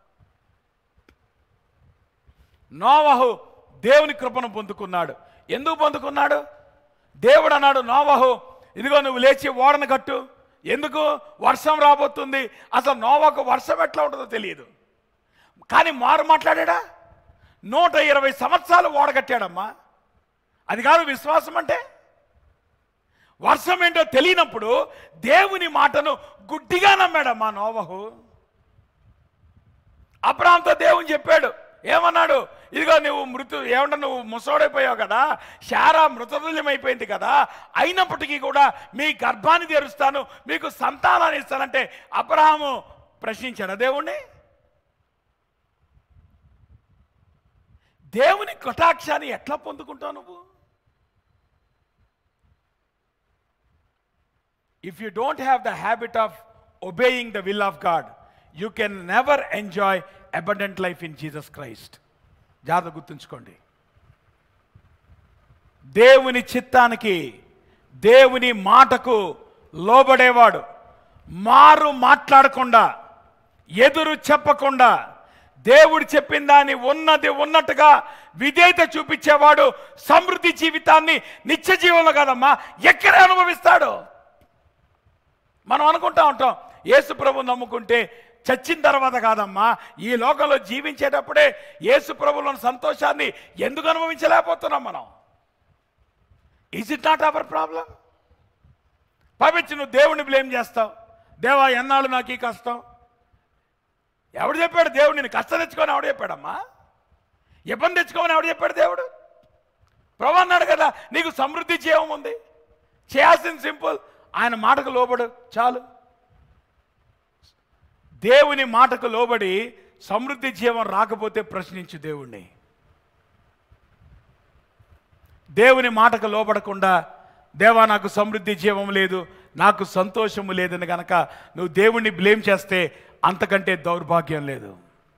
Novahu దేవుని కృపను పొందుకున్నాడు ఎందుకు పొందుకున్నాడు దేవుడు అన్నాడు నోవహు ఇదిగో నువ్వు లేచి ఓడను కట్టు ఎందుకు వర్షం రాబోతుంది అసలు నోవకు వర్షం ఎట్లా ఉంటుందో తెలియదు కానీ మారు మాట్లాడా నూట ఇరవై సంవత్సరాలు ఓడగట్టాడమ్మా అది కాదు విశ్వాసం అంటే వర్షం ఏంటో తెలియనప్పుడు దేవుని మాటను గుడ్డిగా నమ్మాడమ్మా నోవహు అబ్రామ్తో దేవుని చెప్పాడు ఏమన్నాడు ఇదిగో నువ్వు మృతు ఏమన్నా నువ్వు ముసోడైపోయావు కదా శారా మృతతుల్యం అయిపోయింది కదా అయినప్పటికీ కూడా మీ గర్భాన్ని తెరుస్తాను మీకు సంతానాన్ని ఇస్తానంటే అబ్రహాము ప్రశ్నించాడు దేవుణ్ణి దేవుని కటాక్షాన్ని ఎట్లా పొందుకుంటావు నువ్వు if you don't have the habit of obeying the will of God you can never enjoy abundant life in Jesus Christ జాగ్రత్త గుర్తుంచుకోండి దేవుని చిత్తానికి దేవుని మాటకు లోబడేవాడు మారు మాట్లాడకుండా ఎదురు చెప్పకుండా దేవుడు చెప్పిన దాన్ని ఉన్నది ఉన్నట్టుగా విధేయత చూపించేవాడు సమృద్ధి జీవితాన్ని నిత్య జీవంలో కాదమ్మా ఎక్కడే అనుభవిస్తాడు మనం అనుకుంటా ఉంటాం యేసు ప్రభు నమ్ముకుంటే చచ్చిన తర్వాత కాదమ్మా ఈ లోకంలో జీవించేటప్పుడే యేసు ప్రభులోని సంతోషాన్ని ఎందుకు అనుభవించలేకపోతున్నాం మనం is it not our problem పవిత్ర నువ్వు దేవుడిని బ్లేమ్ చేస్తావు దేవా ఎన్నాళ్ళు నాకు ఈ కష్టం ఎవడు చెప్పాడు దేవుడు నేను కష్టం తెచ్చుకొని ఎవడు చెప్పాడమ్మా ఇబ్బంది తెచ్చుకోమని ఎవడు చెప్పాడు దేవుడు ప్రభు అన్నాడు కదా నీకు సమృద్ధి జీవం ఉంది చేయాల్సింది సింపుల్ ఆయన మాటకు లోబడు చాలు దేవుని మాటకు లోబడి సమృద్ధి జీవం రాకపోతే ప్రశ్నించు దేవుణ్ణి దేవుని మాటకు లోబడకుండా దేవా నాకు సమృద్ధి జీవం లేదు నాకు సంతోషము లేదని గనక నువ్వు దేవుణ్ణి బ్లేమ్ చేస్తే అంతకంటే దౌర్భాగ్యం లేదు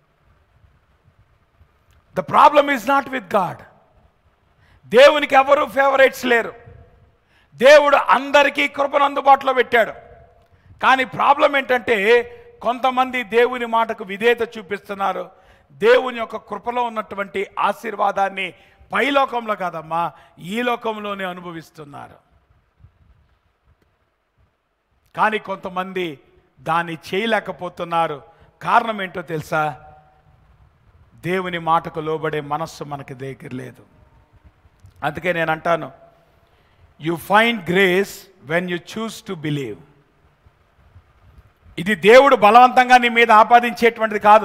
the problem is not with God దేవునికి ఎవరు ఫేవరెట్స్ లేరు దేవుడు అందరికీ కృపను అందుబాటులో పెట్టాడు కానీ ప్రాబ్లం ఏంటంటే కొంతమంది దేవుని మాటకు విధేయత చూపిస్తున్నారు దేవుని యొక్క కృపలో ఉన్నటువంటి ఆశీర్వాదాన్ని పైలోకంలో కాదమ్మా ఈ లోకంలోనే అనుభవిస్తున్నారు కానీ కొంతమంది దాన్ని చేయలేకపోతున్నారు కారణం ఏంటో తెలుసా దేవుని మాటకు లోబడే మనస్సు మనకి దగ్గర లేదు అందుకే నేను అంటాను you find grace when you choose to believe ఇది దేవుడు బలవంతంగా నీ మీద ఆపాదించేటువంటిది కాదు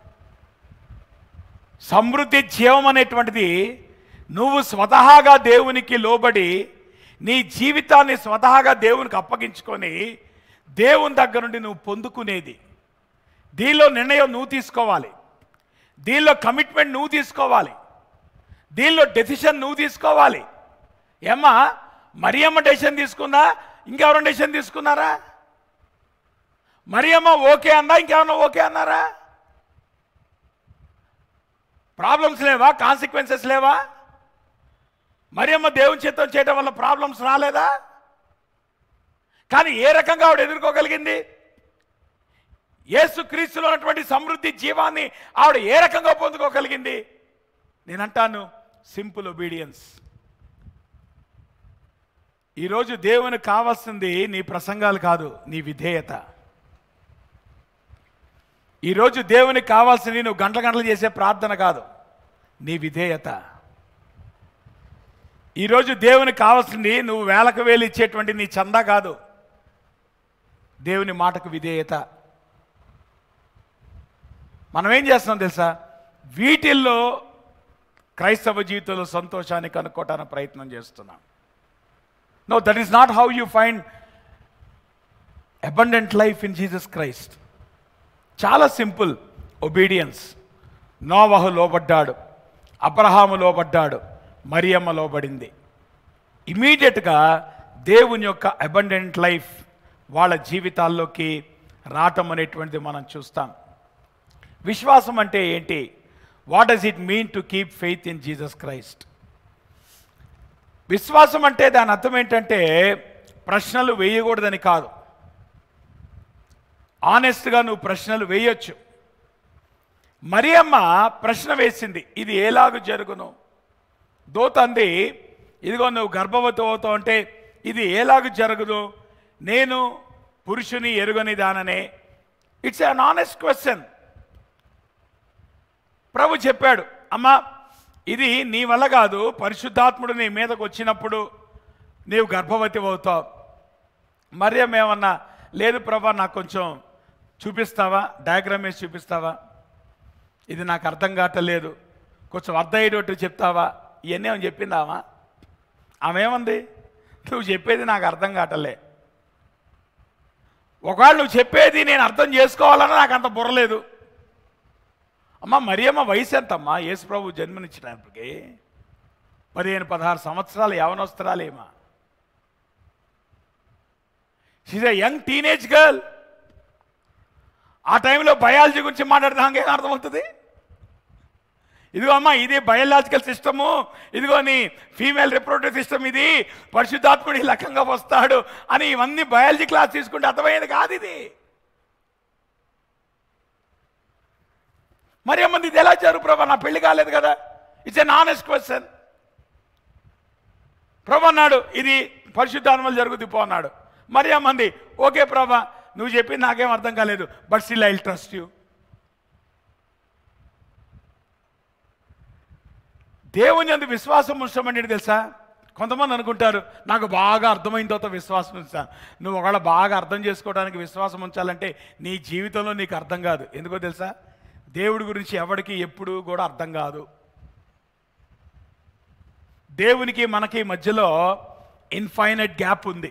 సమృద్ధి జీవం అనేటువంటిది నువ్వు స్వతహాగా దేవునికి లోబడి నీ జీవితాన్ని స్వతహాగా దేవునికి అప్పగించుకొని దేవుని దగ్గర నుండి నువ్వు పొందుకునేది దీనిలో నిర్ణయం నువ్వు తీసుకోవాలి దీనిలో కమిట్మెంట్ నువ్వు తీసుకోవాలి దీనిలో డెసిషన్ నువ్వు తీసుకోవాలి ఏమ్మా మరియమ్మ డెసిషన్ తీసుకుందా ఇంకెవరైనా డెసిషన్ తీసుకున్నారా మరియమ్మ ఓకే అందా ఇంకెవరన్నా ఓకే అన్నారా ప్రాబ్లమ్స్ లేవా కాన్సిక్వెన్సెస్ లేవా మరియమ్మ దేవుని చిత్తం చేయడం వల్ల ప్రాబ్లమ్స్ రాలేదా కానీ ఏ రకంగా ఆవిడ ఎదుర్కోగలిగింది యేసు క్రీస్తులో ఉన్నటువంటి సమృద్ధి జీవాన్ని ఆవిడ ఏ రకంగా పొందుకోగలిగింది నేనంటాను సింపుల్ ఒబీడియన్స్ ఈరోజు దేవునికి కావాల్సింది నీ ప్రసంగాలు కాదు నీ విధేయత ఈరోజు దేవునికి కావాల్సింది నువ్వు గంటల గంటలు చేసే ప్రార్థన కాదు నీ విధేయత ఈరోజు దేవునికి కావాల్సింది నువ్వు వేలకు వేలు ఇచ్చేటువంటి నీ చందా కాదు దేవుని మాటకు విధేయత మనం ఏం చేస్తున్నాం తెలుసా వీటిల్లో క్రైస్తవ జీవితంలో సంతోషాన్ని కనుక్కోవటానికి ప్రయత్నం చేస్తున్నాం no that is not how you find abundant life in Jesus Christ చాలా సింపుల్ ఒబీడియన్స్ నోవహు లోబడ్డాడు అబ్రహాము లోబడ్డాడు మరియమ్మ లోబడింది ఇమీడియట్గా దేవుని యొక్క అబండెంట్ లైఫ్ వాళ్ళ జీవితాల్లోకి రావటం అనేటువంటిది మనం చూస్తాం విశ్వాసం అంటే ఏంటి what does it mean to keep faith in Jesus Christ విశ్వాసం అంటే దాని అర్థం ఏంటంటే ప్రశ్నలు వేయకూడదని కాదు ఆనెస్ట్గా నువ్వు ప్రశ్నలు వేయొచ్చు మరియమ్మ ప్రశ్న వేసింది ఇది ఎలాగ జరుగును దోతంది ఇదిగో నువ్వు గర్భవతి అవుతావు అంటే ఇది ఎలాగ జరుగును నేను పురుషుని ఎరుగని దాననే ఇట్స్ అన్ ఆనెస్ట్ క్వశ్చన్ ప్రభు చెప్పాడు అమ్మా ఇది నీ వల్ల కాదు పరిశుద్ధాత్ముడు నీ మీదకు వచ్చినప్పుడు నీవు గర్భవతి అవుతావు మరియం ఏమన్నా లేదు ప్రభా నాకు కొంచెం చూపిస్తావా డయాగ్రామ్ వేసి చూపిస్తావా ఇది నాకు అర్థం కావట్లేదు కొంచెం అర్థం అయ్యేటట్టు చెప్తావా ఇవన్నీ ఏమని చెప్పిందామా ఆమె ఏమంది నువ్వు చెప్పేది నాకు అర్థం కావట్లే ఒకవేళ నువ్వు చెప్పేది నేను అర్థం చేసుకోవాలని నాకు అంత బుర్రలేదు అమ్మ మరియమ్మ వయసు ఎంతమ్మా యేసు ప్రభు జన్మనిచ్చినప్పటికీ పదిహేను పదహారు సంవత్సరాలు యవనొస్తరాలేమా she's a young teenage girl ఆ టైంలో బయాలజీ గురించి మాట్లాడితే ఏం అర్థమవుతుంది ఇదిగో అమ్మా ఇది బయోలాజికల్ సిస్టము ఇదిగో నీ ఫీమేల్ రిప్రొడక్టివ్ సిస్టమ్ ఇది పరిశుద్ధాత్ముడు ఈ లకంగా వస్తాడు అని ఇవన్నీ బయాలజీ క్లాస్ తీసుకుంటే అర్థమయ్యేది కాదు ఇది మరి ఏమంది ఇది ఎలా జరుగు ప్రభా నా పెళ్లి కాలేదు కదా ఇట్స్ ఎన్ ఆనెస్ట్ క్వశ్చన్ ప్రభు అన్నాడు ఇది పరిశుద్ధాత్మలు జరుగుద్ది పో అన్నాడు మరి ఏమంది ఓకే ప్రభా నువ్వు చెప్పింది నాకేం అర్థం కాలేదు but still I trust you దేవుని అందు విశ్వాసం ఉంచమని తెలుసా కొంతమంది అనుకుంటారు నాకు బాగా అర్థమైన తర్వాత విశ్వాసం ఉంచా నువ్వు ఒకవేళ బాగా అర్థం చేసుకోవడానికి విశ్వాసం ఉంచాలంటే నీ జీవితంలో నీకు అర్థం కాదు ఎందుకో తెలుసా దేవుడి గురించి ఎవరికి ఎప్పుడు కూడా అర్థం కాదు దేవునికి మనకి మధ్యలో ఇన్ఫైనైట్ గ్యాప్ ఉంది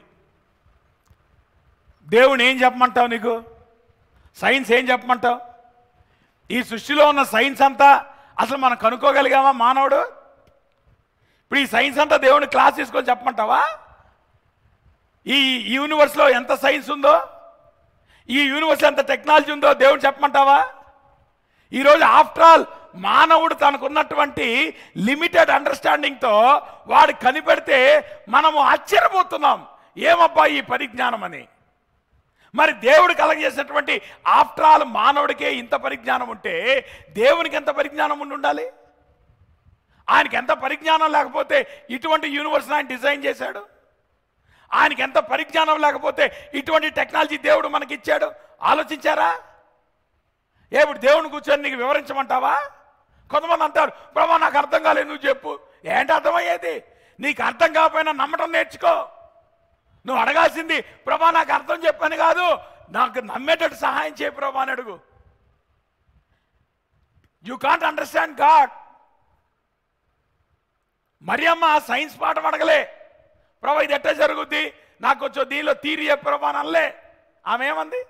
దేవుని ఏం చెప్పమంటావు నీకు సైన్స్ ఏం చెప్పమంటావు ఈ సృష్టిలో ఉన్న సైన్స్ అంతా అసలు మనం కనుక్కోగలిగామా మానవుడు ఇప్పుడు ఈ సైన్స్ అంతా దేవుని క్లాస్ తీసుకొని చెప్పమంటావా ఈ యూనివర్స్లో ఎంత సైన్స్ ఉందో ఈ యూనివర్స్లో ఎంత టెక్నాలజీ ఉందో దేవుని చెప్పమంటావా ఈరోజు ఆఫ్టర్ ఆల్ మానవుడు తనకున్నటువంటి లిమిటెడ్ అండర్స్టాండింగ్తో వాడు కనిపెడితే మనము ఆశ్చర్యపోతున్నాం ఏమబ్బా ఈ పరిజ్ఞానం అని మరి దేవుడు కలగజేసినటువంటి ఆఫ్టర్ ఆల్ మానవుడికే ఇంత పరిజ్ఞానం ఉంటే దేవునికి ఎంత పరిజ్ఞానం ఉండి ఉండాలి ఆయనకి ఎంత పరిజ్ఞానం లేకపోతే ఇటువంటి యూనివర్స్ ఆయన డిజైన్ చేశాడు ఆయనకి ఎంత పరిజ్ఞానం లేకపోతే ఇటువంటి టెక్నాలజీ దేవుడు మనకి ఇచ్చాడు ఆలోచించారా ఏ ఇప్పుడు దేవుని కూర్చొని నీకు వివరించమంటావా కొంతమంది అంటారు ప్రభా నాకు అర్థం కాలేదు నువ్వు చెప్పు ఏంటి అర్థమయ్యేది నీకు అర్థం కాకపోయినా నమ్మటం నేర్చుకో నువ్వు అడగాల్సింది ప్రభా నాకు అర్థం చెప్పాను కాదు నాకు నమ్మేటట్టు సహాయం చేయ ప్రభా అని అడుగు యు కాంట్ అండర్స్టాండ్ గాడ్ మరి అమ్మ సైన్స్ పాఠం అడగలే ప్రభా ఇది ఎట్లా జరుగుద్ది నాకు కొంచెం దీనిలో తీరి ప్రభా అని అనలే ఆమె ఏమంది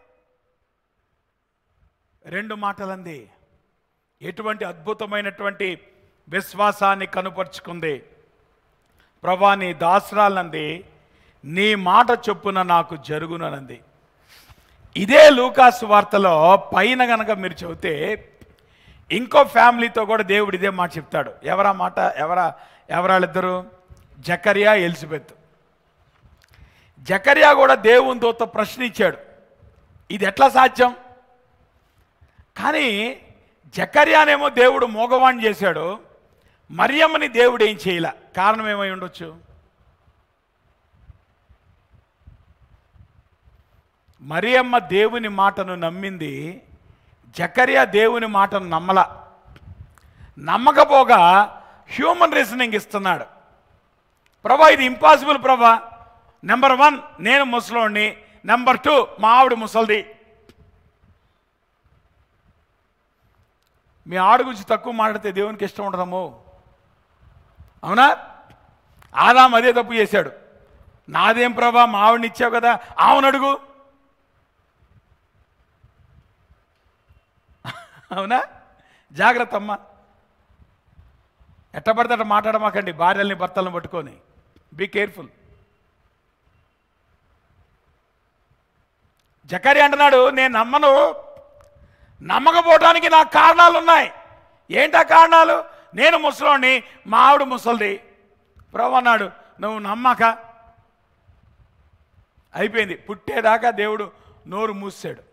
రెండు మాటలంది ఎటువంటి అద్భుతమైనటువంటి విశ్వాసాన్ని కనుపరుచుకుంది ప్రభా నీ దాసరాలంది నీ మాట చొప్పున నాకు జరుగుననంది ఇదే లూకాసు వార్తలో పైన గనక మీరు చెబితే ఇంకో ఫ్యామిలీతో కూడా దేవుడు ఇదే మాట చెప్తాడు ఎవరా మాట ఎవరా ఎవరాళ్ళిద్దరు జకరియా ఎలిజబెత్ జకరియా కూడా దేవుని దూత ప్రశ్నించాడు ఇది ఎట్లా సాధ్యం కానీ జకర్యానేమో దేవుడు మోగవాణ్ణి చేశాడు మరియమ్మని దేవుడు ఏం చేయలే కారణం ఏమై ఉండొచ్చు మరియమ్మ దేవుని మాటను నమ్మింది జకర్యా దేవుని మాటను నమ్మల నమ్మకపోగా హ్యూమన్ రీజనింగ్ ఇస్తున్నాడు ప్రభా ఇది ఇంపాసిబుల్ ప్రభా నెంబర్ వన్ నేను ముసలోడిని నెంబర్ టూ మా ఆవిడ ముసలిది మీ ఆడు గురించి తక్కువ మాట్లాడితే దేవునికి ఇష్టం ఉండదము అవునా ఆదాం అదే తప్పు చేశాడు నాదేం ప్రభా మా ఆవిడని ఇచ్చావు కదా ఆవును అడుగు అవునా జాగ్రత్త అమ్మా ఎట్ట పడితే అట్ట మాట్లాడమాకండి భార్యల్ని భర్తలను పట్టుకొని బీ కేర్ఫుల్ జకరి అంటున్నాడు నేను నమ్మను నమ్మకపోవడానికి నాకు కారణాలు ఉన్నాయి ఏంటా కారణాలు నేను ముసలోని మా ఆవిడ ముసలిది ప్రభు అన్నాడు నువ్వు నమ్మక అయిపోయింది పుట్టేదాకా దేవుడు నోరు మూసాడు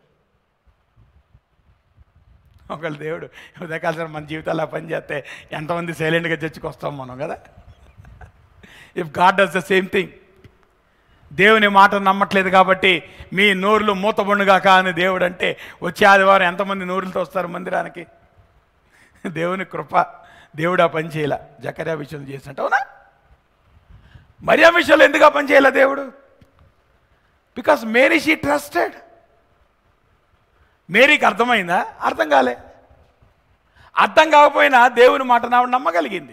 ఒకళ్ళ దేవుడు ఉదయకాల్సిన మన జీవితాల్లో పని చేస్తే ఎంతమంది సైలెంట్గా చర్చకొస్తాం మనం కదా if God does the same thing దేవుని మాట నమ్మట్లేదు కాబట్టి మీ నోరులు మూతబొండుగాక అని దేవుడు అంటే వచ్చే ఆదివారం ఎంతమంది నోరులతో వస్తారు మందిరానికి దేవుని కృప దేవుడు ఆ పని చేయలే జకర్యా విషయం చేసినట్టు అవునా మరియా విషయంలో ఎందుకు ఆ పని చేయలే దేవుడు బికాస్ మేరీ షీ ట్రస్టెడ్ మేరీకి అర్థమైందా అర్థం కాలే అర్థం కాకపోయినా దేవుని మాట నావిడ నమ్మగలిగింది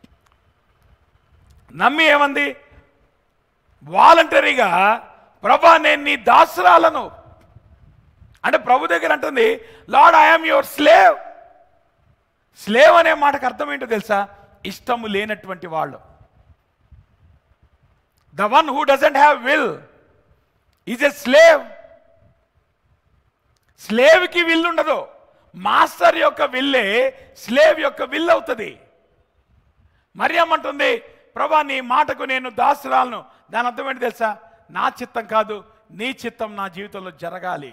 నమ్మి ఏమంది వాలంటరీగా ప్రభా నేను నీ దాసురాలను అంటే ప్రభు దగ్గర అంటుంది lord I'm your slave slave అనే మాటకు అర్థం ఏంటో తెలుసా ఇష్టము లేనటువంటి వాళ్ళు the one who doesn't have will is a slave స్లేవ్కి విల్ ఉండదు మాస్టర్ యొక్క విల్లే స్లేవ్ యొక్క విల్ అవుతుంది మరియమ్మంటుంది ప్రభా నీ మాటకు నేను దాసురాలను దాని అర్థం ఏంటి తెలుసా నా చిత్తం కాదు నీ చిత్తం నా జీవితంలో జరగాలి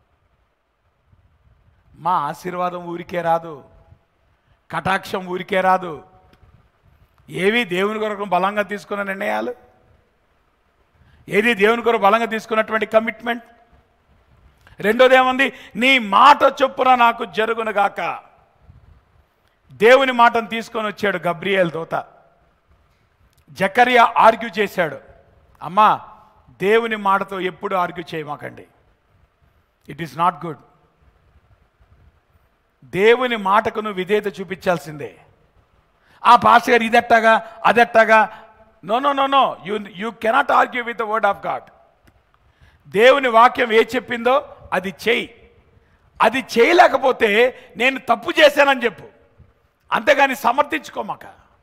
మా ఆశీర్వాదం ఊరికే రాదు కటాక్షం ఊరికే రాదు ఏవి దేవుని కొరకు బలంగా తీసుకున్న నిర్ణయాలు ఏది దేవుని కొరకు బలంగా తీసుకున్నటువంటి కమిట్మెంట్ రెండోది ఏముంది నీ మాట చొప్పున నాకు జరుగునుగాక దేవుని మాటను తీసుకొని వచ్చాడు గబ్రియల్ దోత జకరియా ఆర్గ్యూ చేశాడు అమ్మా దేవుని మాటతో ఎప్పుడు ఆర్గ్యూ చేయమాకండి ఇట్ ఈస్ నాట్ గుడ్ దేవుని మాటకు నువ్వు విధేయత చూపించాల్సిందే ఆ పాస్ గారు ఇదెట్టగా అదెట్టగా no no no no you you cannot argue with the word of God దేవుని వాక్యం ఏ చెప్పిందో అది చెయ్యి అది చేయలేకపోతే నేను తప్పు చేశానని చెప్పు అంతేగాని సమర్థించుకోమాక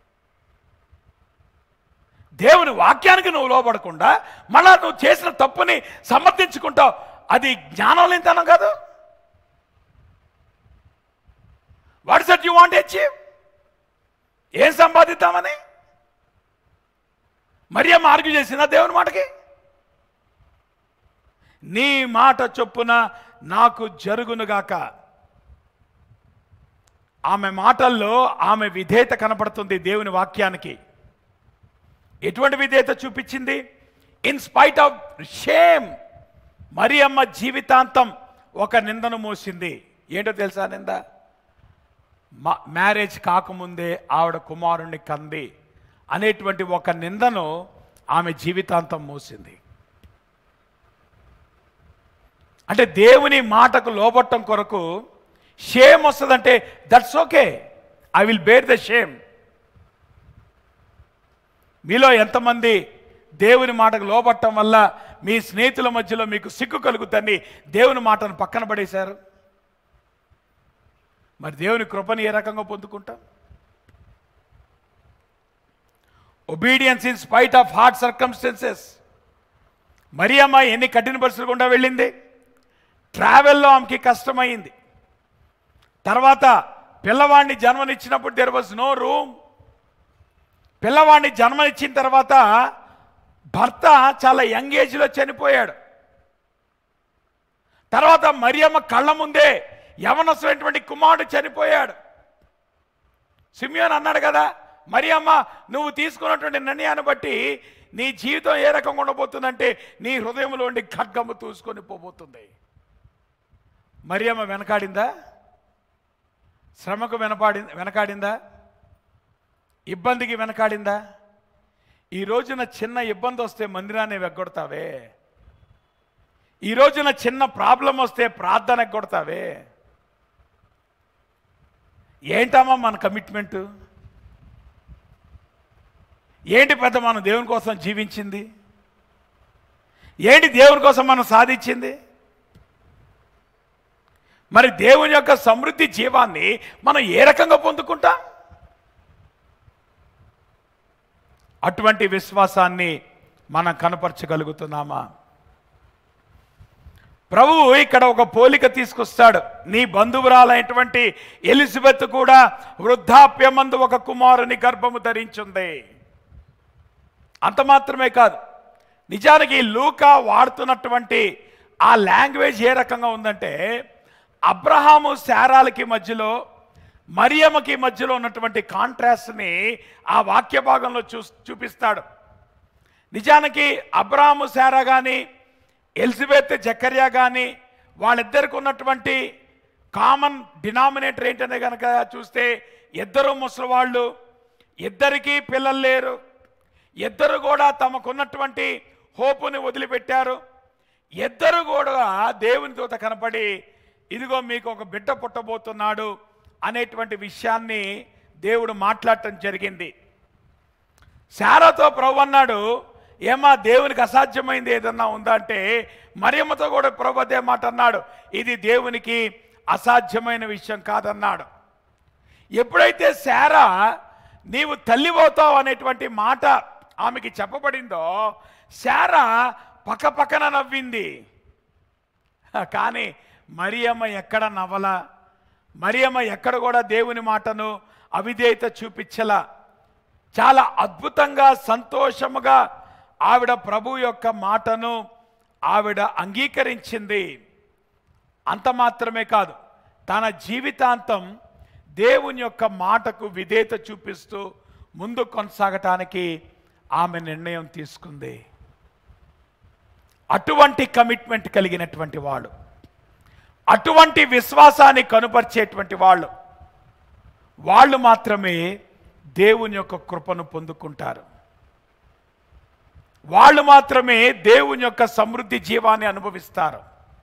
దేవుని వాక్యానికి నువ్వు లోపడకుండా మళ్ళా నువ్వు చేసిన తప్పుని సమర్థించుకుంటావు అది జ్ఞానం లేనితనం కాదు what's that you want achieve ఏం సంపాదిద్దామని మరియమ్మ ఆర్గ్యూ చేసిందా దేవుని మాటకి నీ మాట చొప్పున నాకు జరుగునుగాక ఆమె మాటల్లో ఆమె విధేయత కనపడుతుంది దేవుని వాక్యానికి ఎటువంటి విధేయత చూపించింది in spite of shame Mariyamma జీవితాంతం ఒక నిందను మోసింది ఏంటో తెలుసా నింద మా- మ్యారేజ్ కాకముందే ఆవిడ కుమారుణ్ణి కంది అనేటువంటి ఒక నిందను ఆమె జీవితాంతం మోసింది అంటే దేవుని మాటకు లోబట్టం కొరకు షేమ్ వస్తుందంటే that's okay I will bear the shame మీలో ఎంతమంది దేవుని మాటకు లోబట్టం వల్ల మీ స్నేహితుల మధ్యలో మీకు సిగ్గు కలుగుతుంది దేవుని మాటను పక్కన పడేశారు మరి దేవుని కృపని ఏ రకంగా పొందుకుంటాం obedience in spite of hard circumstances Mariyamma ఎన్ని కఠిన పరిస్థితులు గుండా వెళ్ళింది ట్రావెల్లో ఆమెకి కష్టమైంది తర్వాత పిల్లవాడిని జన్మనిచ్చినప్పుడు దెర్ వాజ్ నో రూమ్ పిల్లవాడిని జన్మనిచ్చిన తర్వాత భర్త చాలా యంగ్ ఏజ్లో చనిపోయాడు తర్వాత మరియమ్మ కళ్ళ ముందే యవనస్తున్నటువంటి కుమారుడు చనిపోయాడు సిమియోన్ అన్నాడు కదా మరియమ్మ నువ్వు తీసుకున్నటువంటి నిర్ణయాన్ని బట్టి నీ జీవితం ఏ రకంగా ఉండబోతుందంటే నీ హృదయంలో ఉండి ఖడ్గము తూసుకొని పోబోతుంది మరియమ్మ వెనకాడిందా శ్రమకు వెనపాడి వెనకాడిందా ఇబ్బందికి వెనకాడిందా ఈ రోజున చిన్న ఇబ్బంది వస్తే మందిరాన్ని వెగ్గొడతావే ఈ రోజున చిన్న ప్రాబ్లం వస్తే ప్రార్థన ఎగ్గొడతావే ఏంటమ్మా మన కమిట్మెంటు ఏంటి పెద్ద మనం దేవుని కోసం జీవించింది ఏంటి దేవుని కోసం మనం సాధించింది మరి దేవుని యొక్క సమృద్ధి జీవాన్ని మనం ఏ రకంగా పొందుకుంటాం అటువంటి విశ్వాసాన్ని మనం కనపరచగలుగుతున్నామా ప్రభువు ఇక్కడ ఒక పోలిక తీసుకొస్తాడు నీ బంధువురాలైనటువంటి ఎలిజబెత్ కూడా వృద్ధాప్యమందు ఒక కుమారుని గర్భము ధరించుంది అంత మాత్రమే కాదు నిజానికి లూకా వాడుతున్నటువంటి ఆ లాంగ్వేజ్ ఏ రకంగా ఉందంటే అబ్రహాము శారాలకి మధ్యలో మరియమ్మకి మధ్యలో ఉన్నటువంటి కాంట్రాస్ట్ని ఆ వాక్య భాగంలో చూ చూపిస్తాడు నిజానికి అబ్రాహాము శారా కానీ ఎలిజబెత్ జకర్యా కానీ వాళ్ళిద్దరికి ఉన్నటువంటి కామన్ డినామినేటర్ ఏంటనే కనుక చూస్తే ఇద్దరు ముసలివాళ్ళు ఇద్దరికీ పిల్లలు లేరు ఇద్దరు కూడా తమకున్నటువంటి హోపుని వదిలిపెట్టారు ఇద్దరు కూడా దేవుని దూత కనపడి ఇదిగో మీకు ఒక బిడ్డ పుట్టబోతున్నాడు అనేటువంటి విషయాన్ని దేవుడు మాట్లాడటం జరిగింది శారాతో ప్రభు అన్నాడు ఏమా దేవునికి అసాధ్యమైంది ఏదన్నా ఉందా అంటే మరియమ్మతో కూడా ప్రభు అదే మాట అన్నాడు ఇది దేవునికి అసాధ్యమైన విషయం కాదన్నాడు ఎప్పుడైతే శారా నీవు తల్లిపోతావు అనేటువంటి మాట ఆమెకి చెప్పబడిందో శారా పక్క పక్కన నవ్వింది కానీ మరియమ్మ ఎక్కడ నవ్వల మరియమ్మ ఎక్కడ కూడా దేవుని మాటను అవిధేయత చూపించలా చాలా అద్భుతంగా సంతోషముగా ఆవిడ ప్రభు యొక్క మాటను ఆవిడ అంగీకరించింది అంత మాత్రమే కాదు తన జీవితాంతం దేవుని యొక్క మాటకు విధేయత చూపిస్తూ ముందు కొనసాగటానికి ఆమె నిర్ణయం తీసుకుంది అటువంటి కమిట్మెంట్ కలిగినటువంటి వాళ్ళు అటువంటి విశ్వాసాన్ని కనుపరిచేటువంటి వాళ్ళు వాళ్ళు మాత్రమే దేవుని యొక్క కృపను పొందుకుంటారు వాళ్ళు మాత్రమే దేవుని యొక్క సమృద్ధి జీవాన్ని అనుభవిస్తారు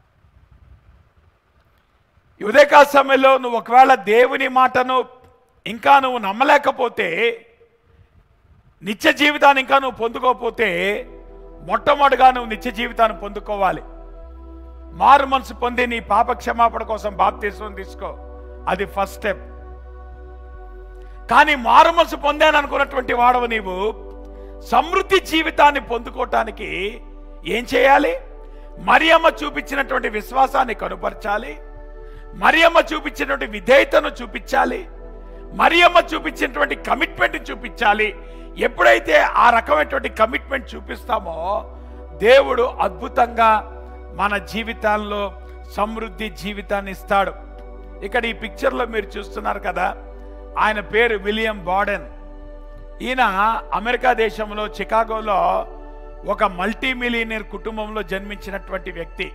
ఈ ఉదయకాల సమయంలో నువ్వు ఒకవేళ దేవుని మాటను ఇంకా నువ్వు నమ్మలేకపోతే నిత్య జీవితాన్ని ఇంకా నువ్వు పొందుకోకపోతే మొట్టమొదటిగా నువ్వు నిత్య జీవితాన్ని పొందుకోవాలి మారు మనసు పొంది నీ పాప క్షమాపణ కోసం బాప్తీసం తీసుకో అది ఫస్ట్ స్టెప్ కానీ మారు మనసు పొందాను అనుకున్నటువంటి వాడవు నీవు సమృద్ధి జీవితాన్ని పొందుకోవటానికి ఏం చేయాలి మరియమ్మ చూపించినటువంటి విశ్వాసాన్ని కనుపరచాలి మరియమ్మ చూపించినటువంటి విధేయతను చూపించాలి మరియమ్మ చూపించినటువంటి కమిట్మెంట్ చూపించాలి ఎప్పుడైతే ఆ రకమైనటువంటి కమిట్మెంట్ చూపిస్తామో దేవుడు అద్భుతంగా మన జీవితాల్లో సమృద్ధి జీవితాన్ని ఇస్తాడు ఇక్కడ ఈ పిక్చర్లో మీరు చూస్తున్నారు కదా ఆయన పేరు విలియం బాడెన్ ఈయన అమెరికా దేశంలో చికాగోలో ఒక మల్టీ మిలియనీర్ కుటుంబంలో జన్మించినటువంటి వ్యక్తి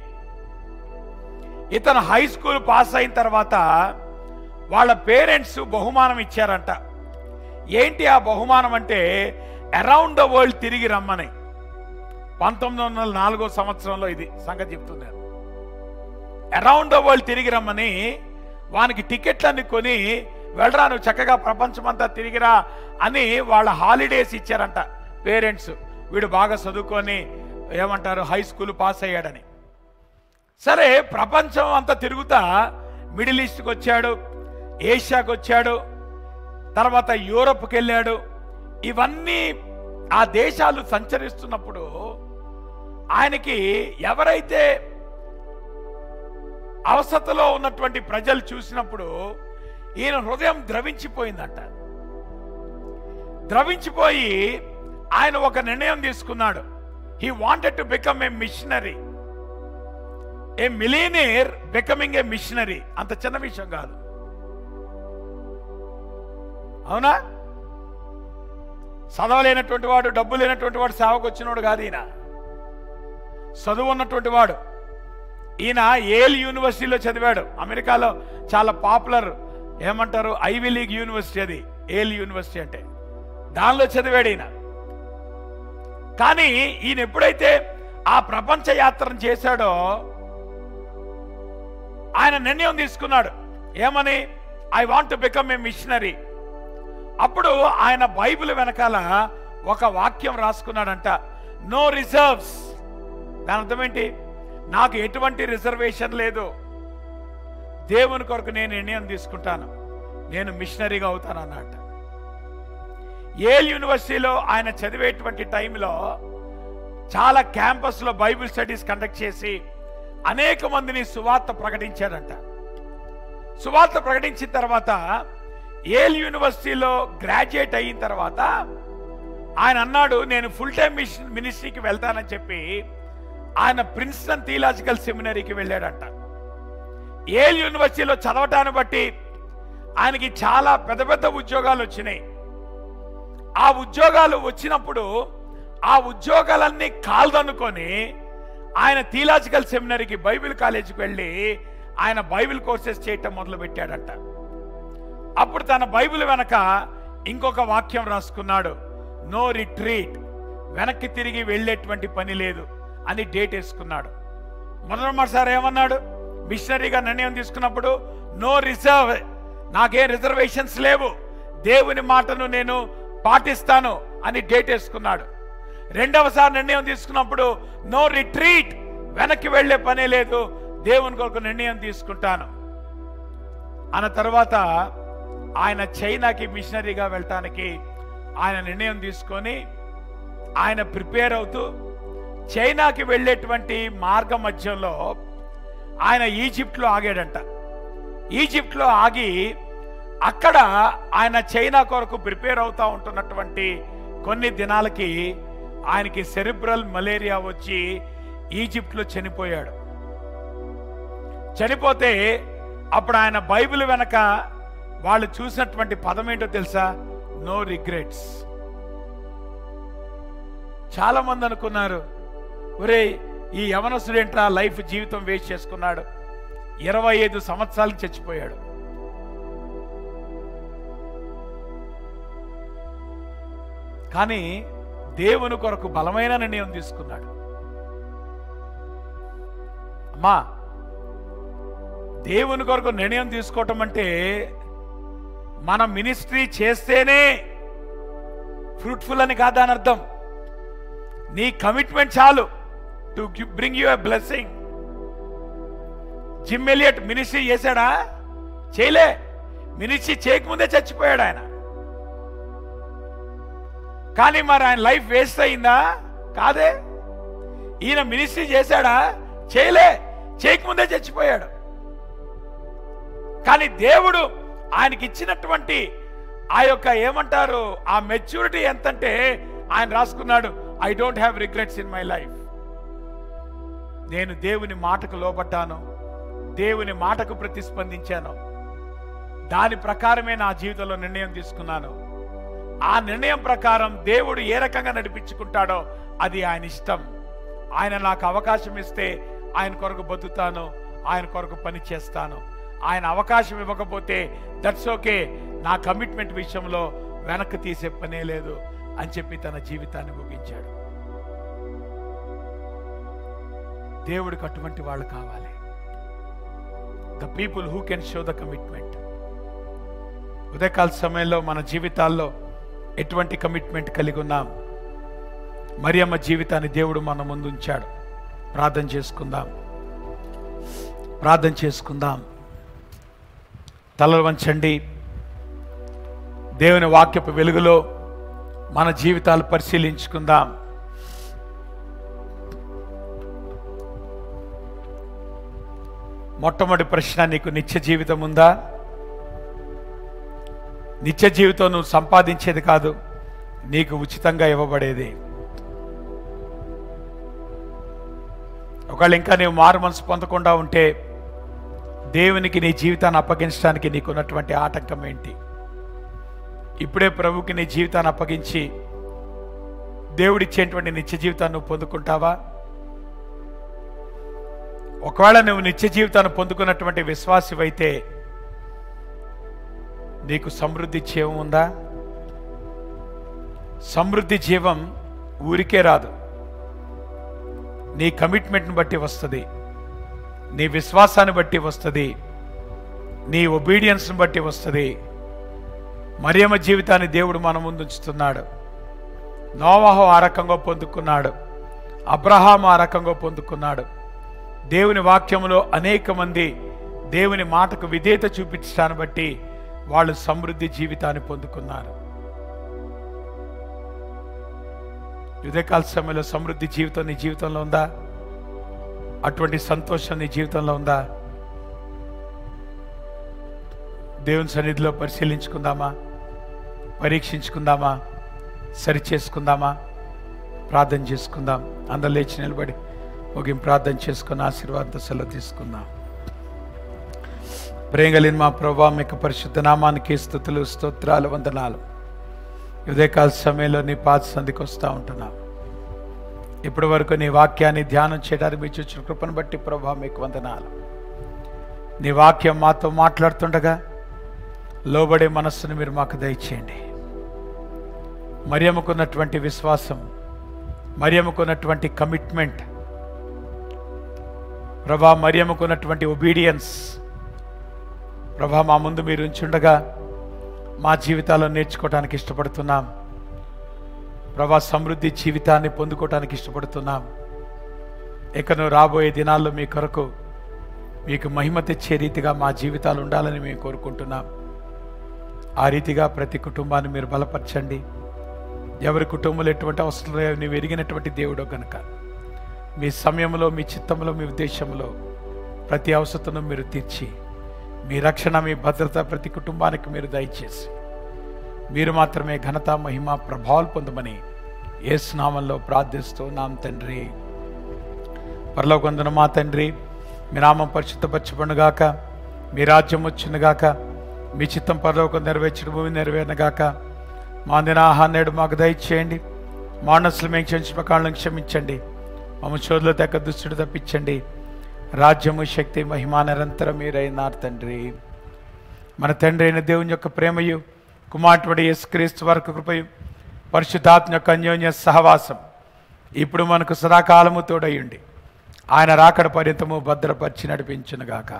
ఇతను హై స్కూల్ పాస్ అయిన తర్వాత వాళ్ళ పేరెంట్స్ బహుమానం ఇచ్చారంట ఏంటి ఆ బహుమానం అంటే అరౌండ్ ద వరల్డ్ తిరిగి రమ్మని పంతొమ్మిది వందల నాలుగో సంవత్సరంలో ఇది సంగతి చెప్తున్నాను అరౌండ్ ద వరల్డ్ తిరిగి రమ్మని వానికి టికెట్లన్నీ కొని వెళ్ళరా నువ్వు చక్కగా ప్రపంచమంతా తిరిగిరా అని వాళ్ళ హాలిడేస్ ఇచ్చారంట పేరెంట్స్ వీడు బాగా చదువుకొని ఏమంటారు హై స్కూల్ పాస్ అయ్యాడని సరే ప్రపంచం అంతా తిరుగుతా మిడిల్ ఈస్ట్కి వచ్చాడు ఏషియాకి వచ్చాడు తర్వాత యూరోప్కి వెళ్ళాడు ఇవన్నీ ఆ దేశాలు సంచరిస్తున్నప్పుడు ఆయనకి ఎవరైతే అవసతలో ఉన్నటువంటి ప్రజలు చూసినప్పుడు ఈయన హృదయం ద్రవించిపోయిందంట ద్రవించిపోయి ఆయన ఒక నిర్ణయం తీసుకున్నాడు he wanted to become a missionary a millionaire becoming a missionary అంత చిన్న విషయం కాదు అవునా చదవలేనటువంటి వాడు డబ్బు లేనటువంటి వాడు సేవకు వచ్చినవాడు కాదు ఈయన చదువు ఉన్నటువంటి వాడు ఈయన ఏల్ యూనివర్సిటీలో చదివాడు అమెరికాలో చాలా పాపులర్ ఏమంటారు ఐవీ లీగ్ యూనివర్సిటీ అది ఏల్ యూనివర్సిటీ అంటే దానిలో చదివాడు ఈయన కానీ ఈయన ఎప్పుడైతే ఆ ప్రపంచ యాత్రను చేశాడో ఆయన నిర్ణయం తీసుకున్నాడు ఏమని I want to become a missionary అప్పుడు ఆయన బైబిల్ వెనకాల ఒక వాక్యం రాసుకున్నాడంట నో రిజర్వ్స్ దాని అర్థం ఏంటి నాకు ఎటువంటి రిజర్వేషన్ లేదు దేవుని కొరకు నేను నిర్ణయం తీసుకుంటాను నేను మిషనరీగా అవుతాను అన్నట్ట ఏల్ యూనివర్సిటీలో ఆయన చదివేటువంటి టైంలో చాలా క్యాంపస్లో బైబిల్ స్టడీస్ కండక్ట్ చేసి అనేక మందిని సువార్త ప్రకటించాడంట సువార్త ప్రకటించిన తర్వాత ఏల్ యూనివర్సిటీలో గ్రాడ్యుయేట్ అయిన తర్వాత ఆయన అన్నాడు నేను ఫుల్ టైం మిషన్ మినిస్ట్రీకి వెళ్తానని చెప్పి ఆయన ప్రిన్స్టన్ థియలాజికల్ సెమినరీకి వెళ్ళాడంట ఏల్ యూనివర్సిటీలో చదవటాన్ని బట్టి ఆయనకి చాలా పెద్ద పెద్ద ఉద్యోగాలు వచ్చినాయి ఆ ఉద్యోగాలు వచ్చినప్పుడు ఆ ఉద్యోగాలన్నీ కాల్దనుకొని ఆయన థియలాజికల్ సెమినరీకి బైబిల్ కాలేజీకి వెళ్ళి ఆయన బైబిల్ కోర్సెస్ చేయటం మొదలు పెట్టాడంట అప్పుడు తన బైబిల్ వెనక ఇంకొక వాక్యం రాసుకున్నాడు నో రిట్రీట్ వెనక్కి తిరిగి వెళ్ళేటువంటి పని లేదు అని డేట్ వేసుకున్నాడు మొదటిసారి ఏమన్నాడు మిషనరీగా నిర్ణయం తీసుకున్నప్పుడు నో రిజర్వ్ నాకేం రిజర్వేషన్స్ లేవు దేవుని మాటను నేను పాటిస్తాను అని డేట్ వేసుకున్నాడు రెండవసారి నిర్ణయం తీసుకున్నప్పుడు నో రిట్రీట్ వెనక్కి వెళ్ళే పనే లేదు దేవుని కొరకు నిర్ణయం తీసుకుంటాను అన్న తర్వాత ఆయన చైనాకి మిషనరీగా వెళ్ళటానికి ఆయన నిర్ణయం తీసుకొని ఆయన ప్రిపేర్ అవుతూ చైనాకి వెళ్ళేటువంటి మార్గ మధ్యంలో ఆయన ఈజిప్ట్లో ఆగాడంట ఈజిప్ట్లో ఆగి అక్కడ ఆయన చైనా కొరకు ప్రిపేర్ అవుతా ఉంటున్నటువంటి కొన్ని దినాలకి ఆయనకి సెరిబ్రల్ మలేరియా వచ్చి ఈజిప్ట్లో చనిపోయాడు చనిపోతే అప్పుడు ఆయన బైబిల్ వెనక వాళ్ళు చూసినటువంటి పదం ఏంటో తెలుసా నో రిగ్రెట్స్ చాలా మంది అనుకున్నారు ఒరే ఈ యవనస్తుడు ఏంట్రా లైఫ్ జీవితం వేస్ట్ చేసుకున్నాడు ఇరవై ఐదు సంవత్సరాలకు చచ్చిపోయాడు కానీ దేవుని కొరకు బలమైన నిర్ణయం తీసుకున్నాడు అమ్మా దేవుని కొరకు నిర్ణయం తీసుకోవటం అంటే మన మినిస్ట్రీ చేస్తేనే ఫ్రూట్ఫుల్ అని కాదా అని అర్థం నీ కమిట్మెంట్ చాలు to bring you a blessing Jim Elliot ministry చేశాడా చేయలే మినిస్ట్రీ చేయకముందే చచ్చిపోయాడు ఆయన కానీ మరి ఆయన లైఫ్ వేస్ట్ అయిందా కాదే ఈయన మినిస్ట్రీ చేశాడా చేయలే చేయకముందే చచ్చిపోయాడు కానీ దేవుడు ఆయనకి ఇచ్చినటువంటి ఆ యొక్క ఏమంటారు ఆ మెచ్యూరిటీ ఎంతంటే ఆయన రాసుకున్నాడు I don't have regrets in my life నేను దేవుని మాటకు లోబడ్డాను దేవుని మాటకు ప్రతిస్పందించాను దాని ప్రకారమే నా జీవితంలో నిర్ణయం తీసుకున్నాను ఆ నిర్ణయం ప్రకారం దేవుడు ఏ రకంగా నడిపించుకుంటాడో అది ఆయన ఇష్టం ఆయన నాకు అవకాశం ఇస్తే ఆయన కొరకు బతుకుతాను ఆయన కొరకు పని చేస్తాను ఆయన అవకాశం ఇవ్వకపోతే దట్స్ ఓకే నా కమిట్మెంట్ విషయంలో వెనక్కి తీసే పనే లేదు అని చెప్పి తన జీవితాన్ని ముగించాడు దేవుడికి అటువంటి వాళ్ళు కావాలి the people who can show the commitment ఉదయకాల సమయంలో మన జీవితాల్లో ఎటువంటి కమిట్మెంట్ కలిగి ఉన్నాం మరియమ్మ జీవితాన్ని దేవుడు మన ముందు ఉంచాడు ప్రార్థన చేసుకుందాం ప్రార్థన చేసుకుందాం తలలు వంచండి దేవుని వాక్యపు వెలుగులో మన జీవితాలు పరిశీలించుకుందాం మొట్టమొదటి ప్రశ్న నీకు నిత్య జీవితం ఉందా నిత్య జీవితం నువ్వు సంపాదించేది కాదు నీకు ఉచితంగా ఇవ్వబడేది ఒకవేళ ఇంకా నీవు మారు మనసు పొందకుండా ఉంటే దేవునికి నీ జీవితాన్ని అప్పగించడానికి నీకున్నటువంటి ఆటంకం ఏంటి ఇప్పుడే ప్రభుకి నీ జీవితాన్ని అప్పగించి దేవుడిచ్చేటువంటి నిత్య జీవితాన్ని నువ్వు పొందుకుంటావా ఒకవేళ నువ్వు నిత్య జీవితాన్ని పొందుకున్నటువంటి విశ్వాసివైతే నీకు సమృద్ధి జీవం ఉందా సమృద్ధి జీవం ఊరికే రాదు నీ కమిట్మెంట్ని బట్టి వస్తుంది నీ విశ్వాసాన్ని బట్టి వస్తుంది నీ ఒబీడియన్స్ని బట్టి వస్తుంది మరియమ్మ జీవితాన్ని దేవుడు మన ముందు ఉంచుతున్నాడు నోవాహు ఆ రకంగా పొందుకున్నాడు అబ్రహాం ఆ రకంగా పొందుకున్నాడు దేవుని వాక్యములో అనేక మంది దేవుని మాటకు విధేయత చూపించడాన్ని బట్టి వాళ్ళు సమృద్ధి జీవితాన్ని పొందుకున్నారు ఉదయకాల సమయంలో సమృద్ధి జీవితం నీ జీవితంలో ఉందా అటువంటి సంతోషం నీ జీవితంలో ఉందా దేవుని సన్నిధిలో పరిశీలించుకుందామా పరీక్షించుకుందామా సరి చేసుకుందామా ప్రార్థన చేసుకుందాం అందరు లేచి నిలబడి ఒక ప్రార్థన చేసుకుని ఆశీర్వాద సెలవు తీసుకుందాం ప్రేంగలిన మా ప్రభా మీకు పరిశుద్ధ నామానికి స్థుతులు స్తోత్రాలు వందనాలు ఉదయకాల సమయంలో నీ పాత సంధికి వస్తూ ఉంటున్నాం ఇప్పటి వరకు నీ వాక్యాన్ని ధ్యానం చేయడానికి మీ చూసిన కృపను బట్టి ప్రభా మీకు వందనాలు నీ వాక్యం మాతో మాట్లాడుతుండగా లోబడే మనస్సును మీరు మాకు దయచేయండి మరియమ్మకున్నటువంటి విశ్వాసం మరియమ్మకున్నటువంటి కమిట్మెంట్ ప్రభా మరియమ్మకున్నటువంటి ఒబీడియన్స్ ప్రభా మా ముందు మీరు ఉంచుండగా మా జీవితాల్లో నేర్చుకోవడానికి ఇష్టపడుతున్నాం ప్రభా సమృద్ధి జీవితాన్ని పొందుకోవడానికి ఇష్టపడుతున్నాం ఇకను రాబోయే దినాల్లో మీ కొరకు మీకు మహిమ తెచ్చే రీతిగా మా జీవితాలు ఉండాలని మేము కోరుకుంటున్నాం ఆ రీతిగా ప్రతి కుటుంబాన్ని మీరు బలపరచండి ఎవరి కుటుంబంలో ఎటువంటి అవసరం లేవు నీవు ఎరిగినటువంటి దేవుడు కనుక మీ సమయంలో మీ చిత్తంలో మీ ఉద్దేశంలో ప్రతి అవసరతను మీరు తీర్చి మీ రక్షణ మీ భద్రత ప్రతి కుటుంబానికి మీరు దయచేసి మీరు మాత్రమే ఘనత మహిమ ప్రభావాలు పొందమని ఏసునామంలో ప్రార్థిస్తూ నామ తండ్రి పరలోకొందన మా తండ్రి మీ నామం పరిశుద్ధపరచబడుగాక మీ రాజ్యం వచ్చునుగాక మీ చిత్తం పరలోకం నెరవేర్చడం భూమి నెరవేరనగాక మా దినాహాన్ని నేడు మాకు దయచేయండి మానసులు మేము క్షమించిన కాళ్ళను క్షమించండి మమ్మ చోదుల తెక్క దుస్తుడు తప్పించండి రాజ్యము శక్తి మహిమ నిరంతరం మీరైనారు తండ్రి మన తండ్రి అయిన దేవుని యొక్క ప్రేమయు కుమార్తెడి యేసుక్రీస్తు వరకు కృపయు పరిశుద్ధాత్మ యొక్క అన్యోన్య సహవాసం ఇప్పుడు మనకు సదాకాలము తోడయ్యుండి ఆయన రాకడ పర్యంతము భద్రపరిచి నడిపించునుగాక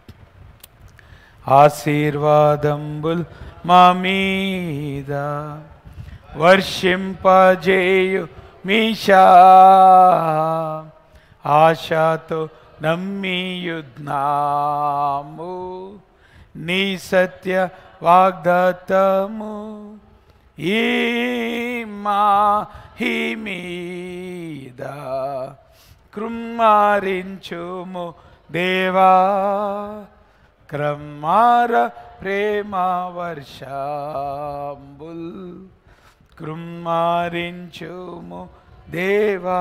ఆశీర్వాదంబుల్ మా మీద వర్షింపజేయు మీషా ఆశతో నమ్మియుద్నాము నీ సత్య వాగ్దత్తము ఈ మాహి మీద కృమ్మారించుము దేవా క్రమార ప్రేమ వర్షాంబుల్ కృమ్మారించుము దేవా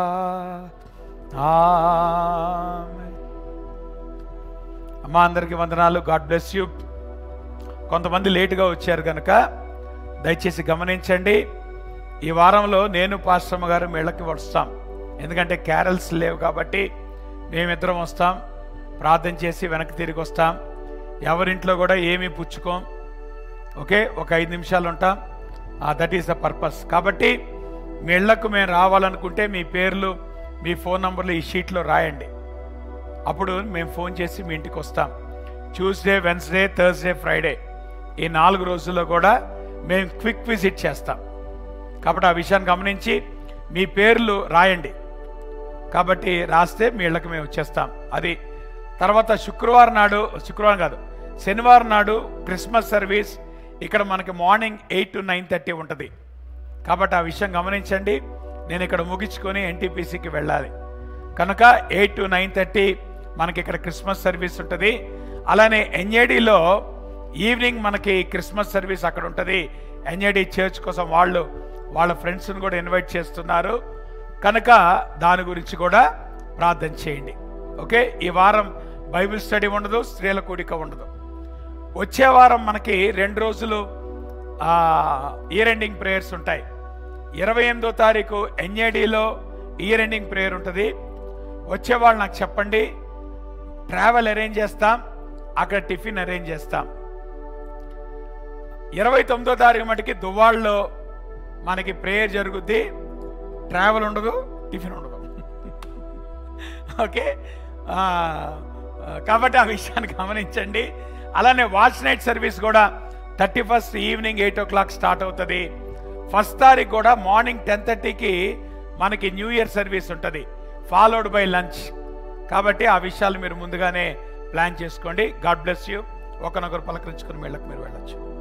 ఆమెన్. అమ్మా అందరికీ వందనాలు గాడ్ బ్లెస్ యూ కొంతమంది లేటుగా వచ్చారు కనుక దయచేసి గమనించండి ఈ వారంలో నేను పాశ్రమ గారు మేళ్ళకి వస్తాం ఎందుకంటే క్యారల్స్ లేవు కాబట్టి మేమిద్దరం వస్తాం ప్రార్థన చేసి వెనక్కి తిరిగి వస్తాం ఎవరింట్లో కూడా ఏమీ పుచ్చుకోం ఓకే ఒక ఐదు నిమిషాలు ఉంటాం దట్ ఈస్ ద పర్పస్ కాబట్టి మీ ఇళ్లకు మేము రావాలనుకుంటే మీ పేర్లు మీ ఫోన్ నంబర్లు ఈ షీట్లో రాయండి అప్పుడు మేము ఫోన్ చేసి మీ ఇంటికి వస్తాం ట్యూస్డే వెన్స్డే థర్స్డే ఫ్రైడే ఈ నాలుగు రోజుల్లో కూడా మేము క్విక్ విజిట్ చేస్తాం కాబట్టి ఆ విషయాన్ని గమనించి మీ పేర్లు రాయండి కాబట్టి రాస్తే మీ ఇళ్ళకి మేము వచ్చేస్తాం అది తర్వాత శుక్రవారం నాడు శుక్రవారం కాదు శనివారం నాడు క్రిస్మస్ సర్వీస్ ఇక్కడ మనకి morning eight to nine thirty ఉంటుంది కాబట్టి ఆ విషయం గమనించండి నేను ఇక్కడ ముగించుకొని ఎన్టీపీసీకి వెళ్ళాలి కనుక ఎయిట్ టు నైన్ థర్టీ మనకి ఇక్కడ క్రిస్మస్ సర్వీస్ ఉంటుంది అలానే ఎన్ఏడిలో ఈవినింగ్ మనకి క్రిస్మస్ సర్వీస్ అక్కడ ఉంటుంది ఎన్ఏడి చర్చ్ కోసం వాళ్ళు వాళ్ళ ఫ్రెండ్స్ని కూడా ఇన్వైట్ చేస్తున్నారు కనుక దాని గురించి కూడా ప్రార్థన చేయండి ఓకే ఈ వారం బైబిల్ స్టడీ ఉండదు స్త్రీల కూడిక ఉండదు వచ్చే వారం మనకి రెండు రోజులు ఇయర్ ఎండింగ్ ప్రేయర్స్ ఉంటాయి ఇరవై ఎనిమిదో తారీఖు ఎన్ఏడిలో ఇయర్ ఎండింగ్ ప్రేయర్ ఉంటుంది వచ్చే వాళ్ళు నాకు చెప్పండి ట్రావెల్ అరేంజ్ చేస్తాం అక్కడ టిఫిన్ అరేంజ్ చేస్తాం ఇరవై తొమ్మిదో తారీఖు మటుకి దువ్వాళ్ళలో మనకి ప్రేయర్ జరుగుద్ది ట్రావెల్ ఉండదు టిఫిన్ ఉండదు ఓకే ఆ, ఆ, కాబట్టి ఆ విషయాన్ని గమనించండి అలానే వాచ్ నైట్ సర్వీస్ కూడా thirty first evening eight o'clock start అవుతుంది ఫస్ట్ తారీఖు కూడా మార్నింగ్ టెన్ థర్టీకి మనకి న్యూ ఇయర్ సర్వీస్ ఉంటుంది ఫాలోడ్ బై లంచ్ కాబట్టి ఆ విషయాలు మీరు ముందుగానే ప్లాన్ చేసుకోండి గాడ్ బ్లెస్ యూ ఒకనొకరు పలకరించుకుని వెళ్ళకు మీరు వెళ్ళొచ్చు